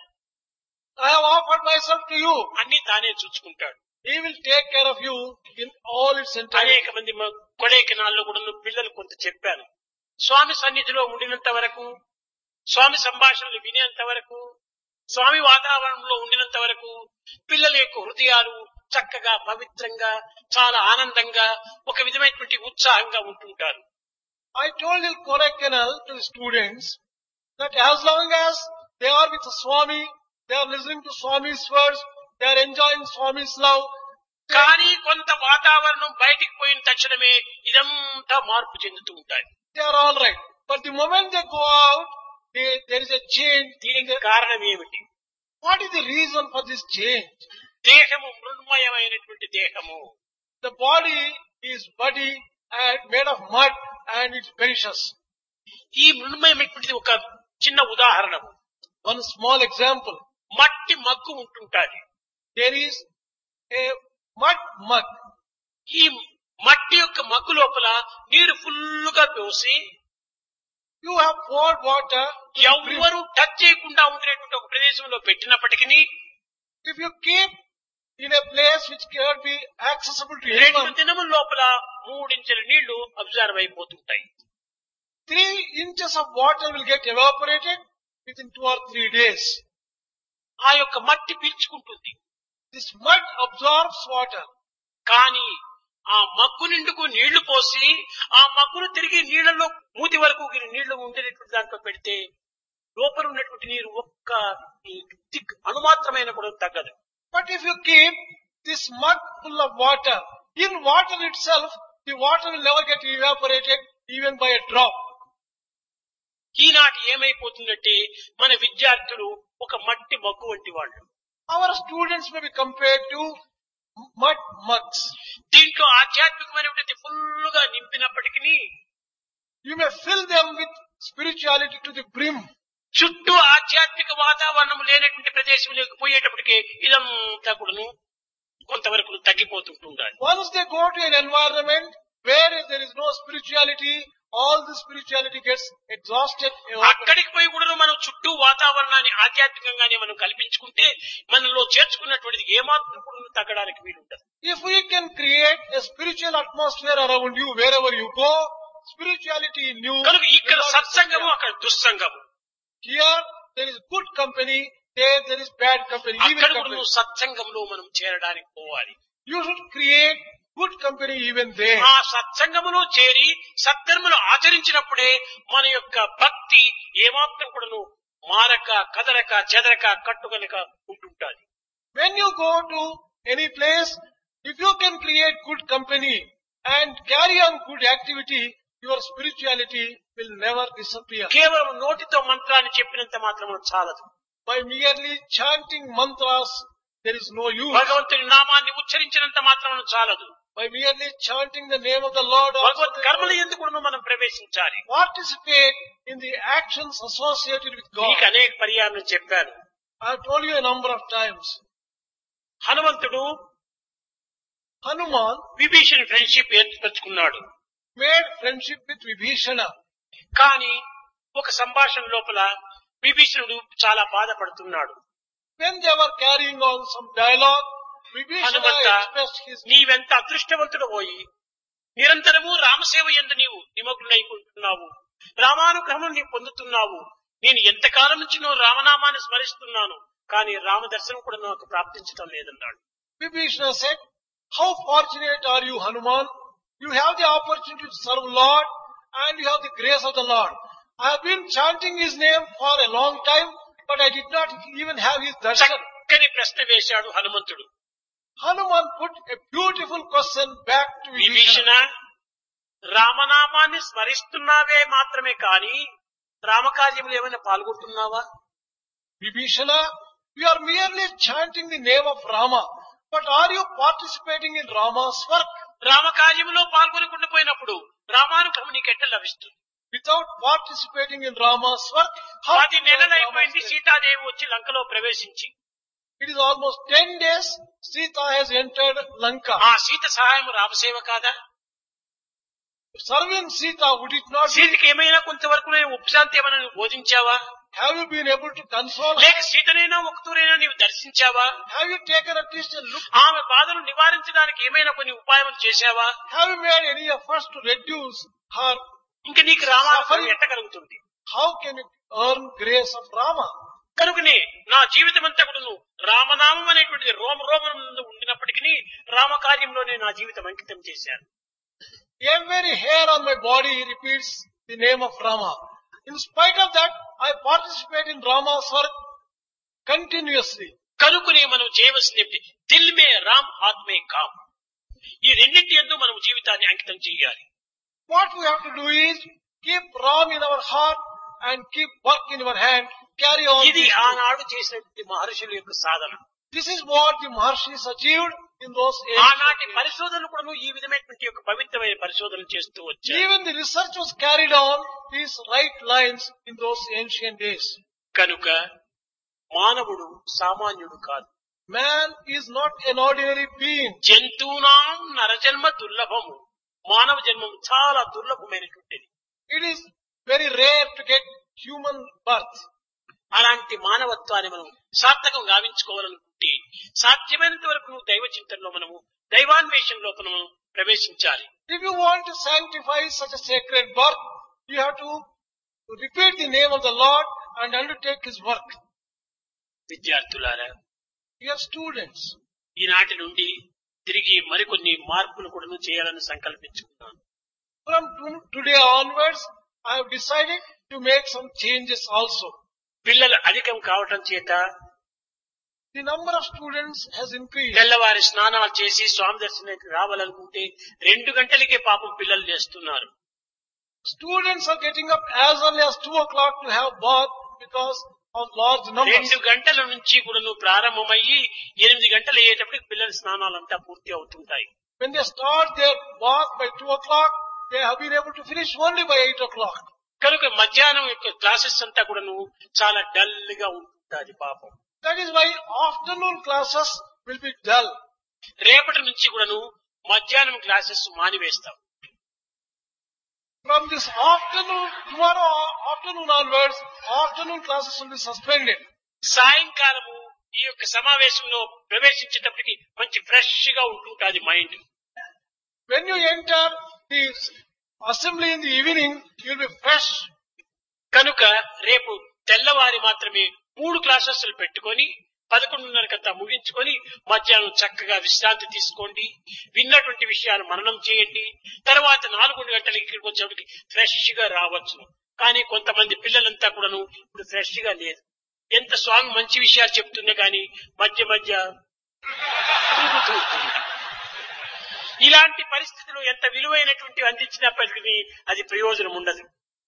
I have offered myself to you. అన్ని తానే చూసుకుంటాడు He will take care of you in all its entirety. అనేక మంది మ- కొడైకెనాల్లో కూడా నువ్వు పిల్లలు కొంత చెప్పాను స్వామి సన్నిధిలో ఉండినంత వరకు స్వామి సంభాషణలు వినేంత వరకు స్వామి వాతావరణంలో ఉండినంత వరకు పిల్లల యొక్క హృదయాలు చక్కగా పవిత్రంగా చాలా ఆనందంగా ఒక విధమైనటువంటి ఉత్సాహంగా ఉంటుంటారు I told in Kodaikanal to the students that as long as they are with Swami, they are listening to Swami's words, they are enjoying Swami's love, కానీ కొంత వాతావరణం బయటికి పోయిన తక్షణమే ఇదంతా మార్పు చెందుతూ ఉంటాయి they are all right. But the moment they go out, they, there is a change. దీనికి కారణం ఏమిటి What is the reason for this change? దేహము మృణ్మయమైనటువంటి దేహము The body is body and made of mud and it's precious. ఈ మృణ్మయమైనటువంటిది ఒక చిన్న ఉదాహరణ One small example. మట్టి మగ్గు ఉంటుంటాది There is a mud mug. ఈ మట్టి యొక్క మగ్గు లోపల నీరు ఫుల్లుగా పోసి You have poured water. to the brim. ఎవ్వరూ టచ్ చేయకుండా ఉండేటువంటి ఒక ప్రదేశంలో పెట్టినప్పటికీ If you keep in a place which cannot be accessible to రెండు anyone, దినముల లోపల మూడించెల నీళ్లు అబ్జర్వ్ అయిపోతుంటాయి three inches of water will get evaporated within two or three days. ఆ యొక్క మట్టి పీల్చుకుంటుంది This mud absorbs water. కానీ ఆ మగ్గు నిండుకు నీళ్లు పోసి ఆ మగ్గును తిరిగి నీళ్లలో మూతి వరకు నీళ్లు ఉండేటటువంటి దాంట్లో పెడితే లోపల ఉన్నటువంటి నీరు ఒక్క తిక్ అణుమాత్రమైన కూడా తగ్గదు But if you keep this mug full of water, in water itself, the water will never get evaporated even by a drop. ఈనాటి ఏమైపోతుందంటే మన విద్యార్థులు ఒక మట్టి మగ్గు వంటి వాళ్ళు Our students may be compared to mud mugs. దీంట్లో ఆధ్యాత్మికమైనటువంటి ఫుల్ గా నింపినప్పటికీ You may fill them with spirituality to the brim. చుట్టూ ఆధ్యాత్మిక వాతావరణం లేనటువంటి ప్రదేశంలోకి పోయేటప్పటికి ఇదంతా కూడాను కొంతవరకు తగ్గిపోతుంటుండాలి Once they go to an environment where there is no spirituality, all the spirituality gets exhausted. అక్కడికి పోయి కూడా మనం చుట్టూ వాతావరణాన్ని ఆధ్యాత్మికంగానే మనం కల్పించుకుంటే మనలో చేర్చుకున్నటువంటిది ఏమాత్రం కూడా తగ్గడానికి వీలుండదు If we can create a spiritual atmosphere around you wherever you go, spirituality in you. కనుక ఇక్కడ will not సత్సంగము disappear. అక్కడ దుస్సంగము Here there is good company, there there is bad company, evil అక్కడ కూడా company. నువ్వు సత్సంగంలో మనం చేరడానికి పోవాలి You should create good company even there. ఆ సత్సంగములో చేరి సత్కర్మలు ఆచరించినప్పుడే మన యొక్క భక్తి ఏమాత్రం కూడాను మారక కదలక చెదరక కట్టుకలక ఉంటుంటాది When you go to any place, if you can create good company and carry on good activity, your spirituality will never disappear. కేవలం నోటితో మంత్రాన్ని చెప్పినంత మాత్రం చాలదు By merely chanting mantras, there is no use. భగవంతుని నామాన్ని ఉచ్చరించినంత మాత్రం చాలదు By merely chanting the name of the Lord, also Bhagwat there is కర్మల no- ఎందుకు మనం ప్రవేశించాలి participate in the actions associated with God. నీకు అనేక పర్యాలను చెప్పాను I have told you a number of times. హనుమంతుడు Hanuman విభీషణ్ ఫ్రెండ్షిప్ ఏర్పరచుకున్నాడు made friendship with Vibhishana. కానీ ఒక సంభాషణ లోపల విభీషణుడు చాలా బాధపడుతున్నాడు When they were carrying on some dialogue, Vibhishana Hanumantha expressed his నీవెంత అదృష్టవంతుడు పోయి నిరంతరము రామసేవ ఎందు నీవు నిమగ్నులైకుంటున్నావు రామానుగ్రహం నీవు పొందుతున్నావు నేను ఎంతకాలం నుంచి నువ్వు రామనామాన్ని స్మరిస్తున్నాను కానీ రామ దర్శనం కూడా నాకు ప్రాప్తించడం లేదన్నాడు Vibhishana said, How fortunate are you, Hanuman? You have the opportunity to serve Lord and you have the grace of the Lord. I have been chanting his name for a long time, but I did not even have his darshan. చక్కని ప్రశ్న వేశాడు హనుమంతుడు Hanuman put a beautiful question back to Vibhishana Vibhishana. రామనామాన్ని స్మరిస్తున్నావే మాత్రమే కాని రామకార్యములు ఏమైనా పాల్గొంటున్నావా Vibhishana, you are merely chanting the name of Rama, but are you participating in Rama's work? రామకార్యములో పాల్గొనకుండా పోయినప్పుడు రామానుగ్రహం నీకెట్ట లభిస్తుంది Without participating in Rama's work, how పది can నెలలు Rama's అయిపోయింది work? Sitadevi వచ్చి లంకలో ప్రవేశించి It is almost ten days Sita has entered Lanka. ఆ సీత సహాయం రామసేవ కాదా Serving Sita, would it not be? సీతకి ఏమైనా కొంతవరకు నేను ఉపశాంతి ఏమైనా నువ్వు బోధించావా Have you been able to console her? లేక సీతనైనా ఒకతూరైనా నీవు దర్శించావా Have you taken at least a look? ఆమె బాధను నివారించడానికి ఏమైనా కొన్ని ఉపాయములు చేశావా Have you made any efforts to reduce her? ఇంకా నీకు రామానుగ్రహం ఎట్ట కలుగుతుంది How can you earn grace of Rama? కనుకనే నా జీవితం అంతా కూడా నువ్వు రామనామం అనేటువంటిది రోమ రోమం ఉండినప్పటికీ రామకార్యంలోనే నా జీవితం అంకితం చేశాను Every hair on my body repeats the name of Rama. In spite of that, I participate in Rama's work continuously. కనుకునే మనం చేయవలసింది దిల్ మే రామ్ హాత్ మే కామ్ ఈ రెండింటి ఎందు మనం జీవితాన్ని అంకితం చేయాలి What we have to do is keep Ram in our heart and keep work in our hand. Carry on. ఇది these two. ఆనాడు చేసినటువంటి మహర్షుల యొక్క సాధన This is what the Maharshis achieved in those ఆనాటి ages. పరిశోధనలు కూడా ఈ విధమైనటువంటి యొక్క పవిత్రమైన పరిశోధనలు చేస్తూ వచ్చారు Even the research was carried on these right lines in those ancient days. కనుక మానవుడు సామాన్యుడు కాదు Man is not an ordinary being. జంతువునాం నరజన్మ దుర్లభము మానవ జన్మం చాలా దుర్లభమైనటువంటిది It is very rare to get human birth. అలాంటి మానవత్వాన్ని మనం సార్థకం గావించుకోవాలనుకుంటే సాధ్యమైనంత వరకు నువ్వు దైవ చింతనలో మనము దైవాన్వేషణలో మనము ప్రవేశించాలి If you want to sanctify such a sacred birth, you have to repeat the name of the Lord and undertake His work. విద్యార్థులారా Dear students, ఈనాటి నుండి తిరిగి మరికొన్ని మార్పులు కూడా చేయాలని సంకల్పించుకున్నాను from to- today onwards, I have decided to make some changes also. పిల్లలు అధికం కావటం చేత The number of students has increased. తెల్లవారి స్నానాలు చేసి స్వామి దర్శనానికి రావాలనుకుంటే రెండు గంటలకే పాపం పిల్లలు చేస్తున్నారు Students are getting up as early as 2 o'clock to have bath because of large numbers. రెండు గంటల నుంచి కూడా నువ్వు ప్రారంభమయ్యి ఎనిమిది గంటలు అయ్యేటప్పటికి పిల్లల స్నానాలంతా పూర్తి అవుతుంటాయి When they start their bath by 2 o'clock, they have been able to finish only by 8 o'clock. కనుక మధ్యాహ్నం యొక్క క్లాసెస్ అంతా కూడాను చాలా డల్ గా ఉంటుంది పాపం That is why afternoon classes will be dull. రేపటి నుంచి కూడాను మధ్యాహ్నం క్లాసెస్ మానివేస్తాం From this afternoon, tomorrow afternoon onwards, afternoon classes will be suspended. సాయంకాలము ఈ యొక్క సమావేశంలో ప్రవేశించేటప్పటికి మంచి ఫ్రెష్ గా ఉంటుంటుంది mind When you enter the assembly in the evening, you will be fresh. కనుక రేపు తెల్లవారి మాత్రమే మూడు క్లాసెస్ పెట్టుకొని పదకొండున్నరకంతా ముగించుకొని మధ్యాహ్నం చక్కగా విశ్రాంతి తీసుకోండి విన్నటువంటి విషయాలు మననం చేయండి తర్వాత నాలుగు గంటలకి ఇక్కడికి వచ్చేప్పటికి ఫ్రెష్ గా రావచ్చు కానీ కొంతమంది పిల్లలంతా కూడాను ఇప్పుడు ఫ్రెష్ గా లేదు ఎంత స్వామి మంచి విషయాలు చెప్తున్నా కానీ మధ్య మధ్య తిరుగుతూ ఉంటుంది. ఇలాంటి పరిస్థితులు ఎంత విలువైనటువంటి అందించినప్పటికీ అది ప్రయోజనం ఉండదు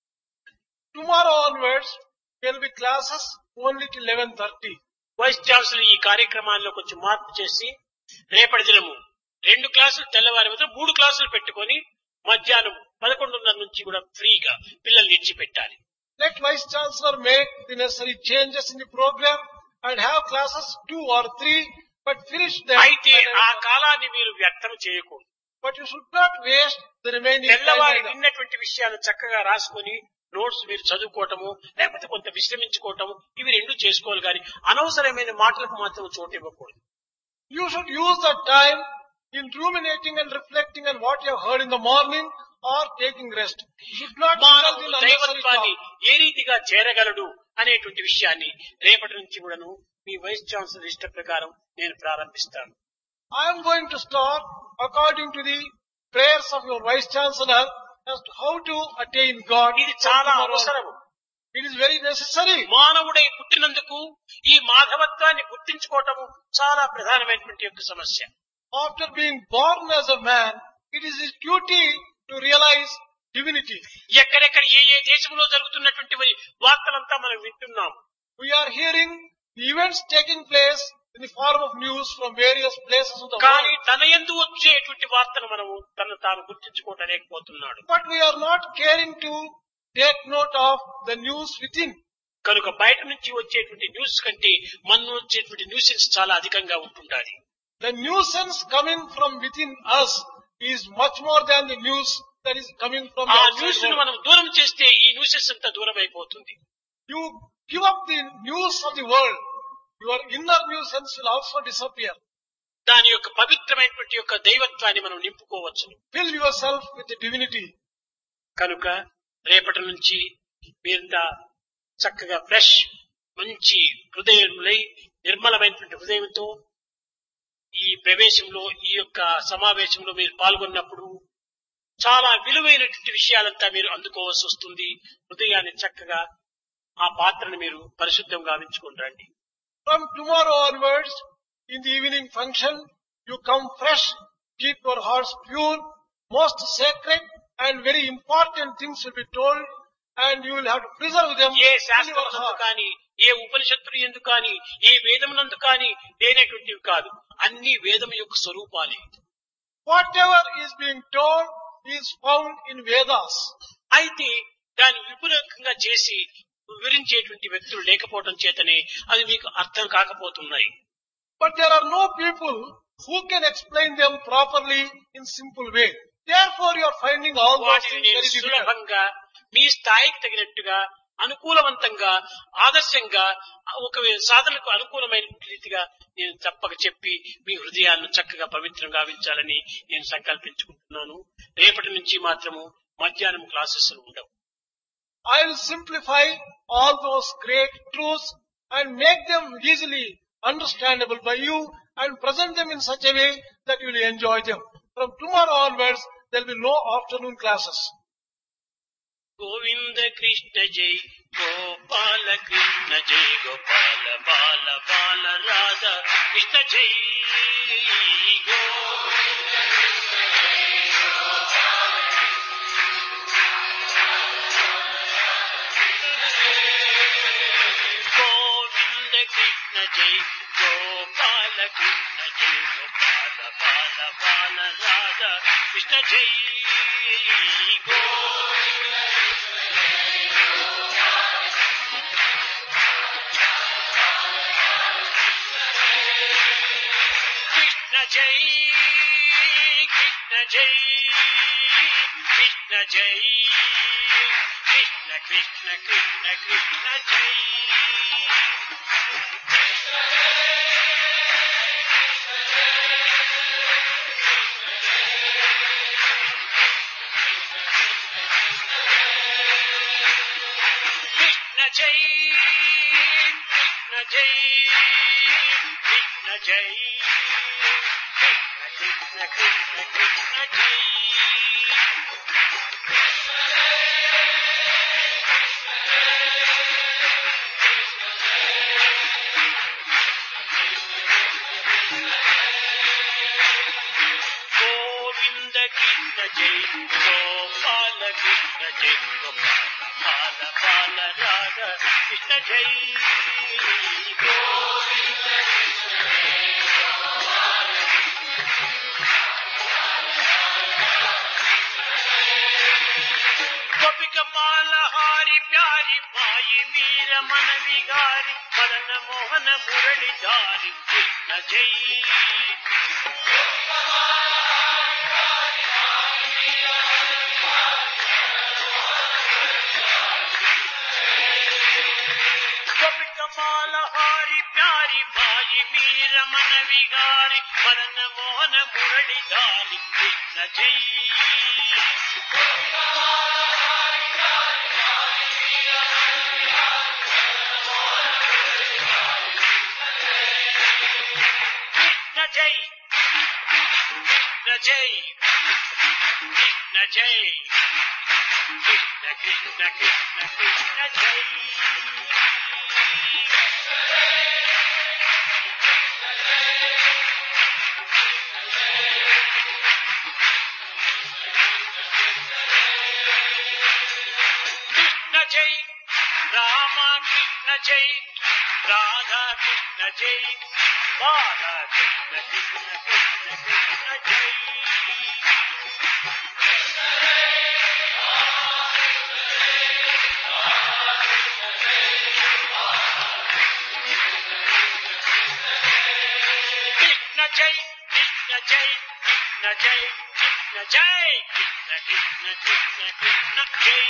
Tomorrow onwards, there will be classes only till 11.30. Vice chancellor ఈ కార్యక్రమాల్లో కొంచెం మార్పు చేసి రేపటి దినము రెండు క్లాసులు తెల్లవారి మీద మూడు క్లాసులు పెట్టుకొని మధ్యాహ్నం పదకొండున్నర నుంచి కూడా ఫ్రీగా పిల్లలు ఇచ్చి పెట్టాలి Let Vice Chancellor make the necessary changes in the program and have classes two or three, but finish them. అయితే by ఆ 11:30. కాలాన్ని మీరు వ్యర్థం చేయకూడదు But you should not waste the remaining time. తెల్లవారి either. విన్నటువంటి విషయాలు చక్కగా రాసుకొని నోట్స్ మీరు చదువుకోవటము లేకపోతే కొంత విశ్రమించుకోవటము ఇవి రెండు చేసుకోవాలి కానీ అనవసరమైన మాటలకు మాత్రం చోటు ఇవ్వకూడదు You should use that time in ruminating and reflecting on what you have heard in the morning or taking rest. You should not indulge in మానవుడు unnecessary దైవత్వాన్ని talk. ఏ రీతిగా చేరగలడు అనేటువంటి విషయాన్ని రేపటి నుంచి కూడాను మీ వైస్ ఛాన్సలర్ ఇష్ట ప్రకారం నేను ప్రారంభిస్తాను I am going to start according to the prayers of your Vice Chancellor as to how to attain God. ఇది from చాలా tomorrow on. అవసరము It is very necessary. మానవుడై పుట్టినందుకు ఈ మాధవత్వాన్ని గుర్తించుకోవటము చాలా ప్రధానమైనటువంటి యొక్క సమస్య After being born as a man, it is his duty to realize divinity. ఎక్కడెక్కడ ఏ ఏ దేశంలో జరుగుతున్నటువంటి మరి వార్తలంతా మనం వింటున్నాం We are hearing the events taking place in the form of news from various places of the కానీ world. తన ఎందు వచ్చేటువంటి వార్తను మనము తను తాను గుర్తించుకోవటలేకపోతున్నాడు But we are not caring to take note of the news within. కనుక బయట నుంచి వచ్చేటువంటి న్యూస్ కంటే మన వచ్చేటువంటి న్యూసెన్స్ చాలా అధికంగా ఉంటుండాలి The nuisance coming from within us is much more than the news that is coming from the ఆ outside న్యూస్ ను world. మనం దూరం చేస్తే ఈ న్యూసెన్స్ అంతా దూరం అయిపోతుంది You give up the news of the world, your inner nuisance will also disappear. దాని యొక్క పవిత్రమైనటువంటి యొక్క దైవత్వాన్ని మనం నింపుకోవచ్చు Fill yourself with the divinity. కనుక రేపటి నుంచి మీరంతా చక్కగా ఫ్రెష్ మంచి హృదయములై నిర్మలమైనటువంటి హృదయంతో ఈ ప్రవేశంలో ఈ యొక్క సమావేశంలో మీరు పాల్గొన్నప్పుడు చాలా విలువైనటువంటి విషయాలంతా మీరు అందుకోవాల్సి వస్తుంది హృదయాన్ని చక్కగా ఆ పాత్రను మీరు పరిశుద్ధంగా గావించుకుని రండి From tomorrow onwards, in the evening function, you come fresh, keep your hearts pure, most sacred and very important things will be told and you will have to preserve them A in your శాస్త్రమునందు heart. కానీ ఏ ఉపనిషత్తులు ఎందుకు కానీ ఏ వేదమునందు కానీ లేనటువంటివి కాదు అన్ని వేదము యొక్క స్వరూపాలే Whatever is being told is found in Vedas. అయితే దాన్ని విపులంగా చేసి వివరించేటువంటి వ్యక్తులు లేకపోవడం చేతనే అవి మీకు అర్థం కాకపోతున్నాయి But there are no people who can explain them properly in simple way. Therefore you are finding all those వాటిని things నేను very difficult. సులభంగా మీ స్థాయికి తగినట్టుగా అనుకూలవంతంగా ఆదర్శంగా ఒక సాధనకు అనుకూలమైన రీతిగా నేను తప్పక చెప్పి మీ హృదయాన్ని చక్కగా పవిత్రం గావించాలని నేను సంకల్పించుకుంటున్నాను రేపటి నుంచి మాత్రము మధ్యాహ్నం క్లాసెస్ ఉండవు I will simplify all those great truths and make them easily understandable by you and present them in such a way that you will enjoy them. From tomorrow onwards, there will be no afternoon classes. Govinda Krishna జై గోపాల కృష్ణ జై గోపాల బాల బాల రాధ కృష్ణ జై go go జై గోపాల కృష్ణ జై గోపాల బాల బాల రాధా కృష్ణ జై go Krishna జై కృష్ణ జై కృష్ణ జై కృష్ణ కృష్ణ కృష్ణ కృష్ణ జై కృష్ణ జై కృష్ణ జై కృష్ణ జై కృష్ణ కృష్ణ కృష్ణ కృష్ణ జై గోవింద కృష్ణ జై గోపాల కృష్ణ జై గోపాల బాల రాధ కృష్ణ జై గోవింద గోపిక మాల హారి ప్యారి మాయి వీర మన విగారి మదన మోహన మురళి దారి కృష్ణ జై గోపికమాల హారి ప్యారి బాయి మీర మన విగారి మదన మోహన మురళి దారి కృష్ణ జై కృష్ణ జై కృష్ణ జై కృష్ణ జై కృష్ణ కృష్ణ కృష్ణ కృష్ణ జై కృష్ణ జై రామ కృష్ణ జై రాధా కృష్ణ జై బాలా కృష్ణ కృష్ణ కృష్ణ కృష్ణ జై కృష్ణ జై కృష్ణ జై కృష్ణ జై కృష్ణ జై కృష్ణ కృష్ణ కృష్ణ కృష్ణ జై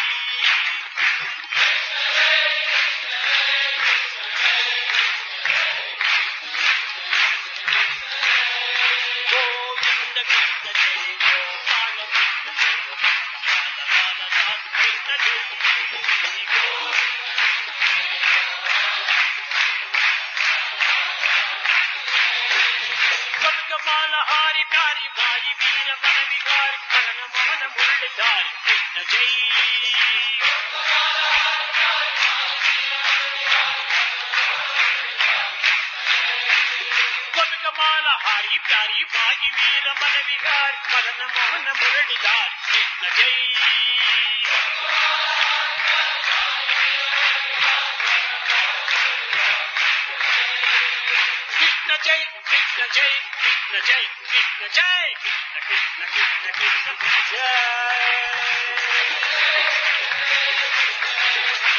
గోవింద కృష్ణ జై గోపాల కృష్ణ జై గోపాల బాల రామ కృష్ణ జై గో కనకమాల హారి ప్యారి బాయి వీర మన విగారి కరణ మోహన మురళి దారి కృష్ణ జై కనకమాల హారి ప్యారి బాయి వీర మన విగారి కరణ మోహన మురళి దారి కృష్ణ జై కృష్ణ జై కృష్ణ జై కృష్ణ జై కృష్ణ జై కృష్ణ కృష్ణ కృష్ణ కృష్ణ జై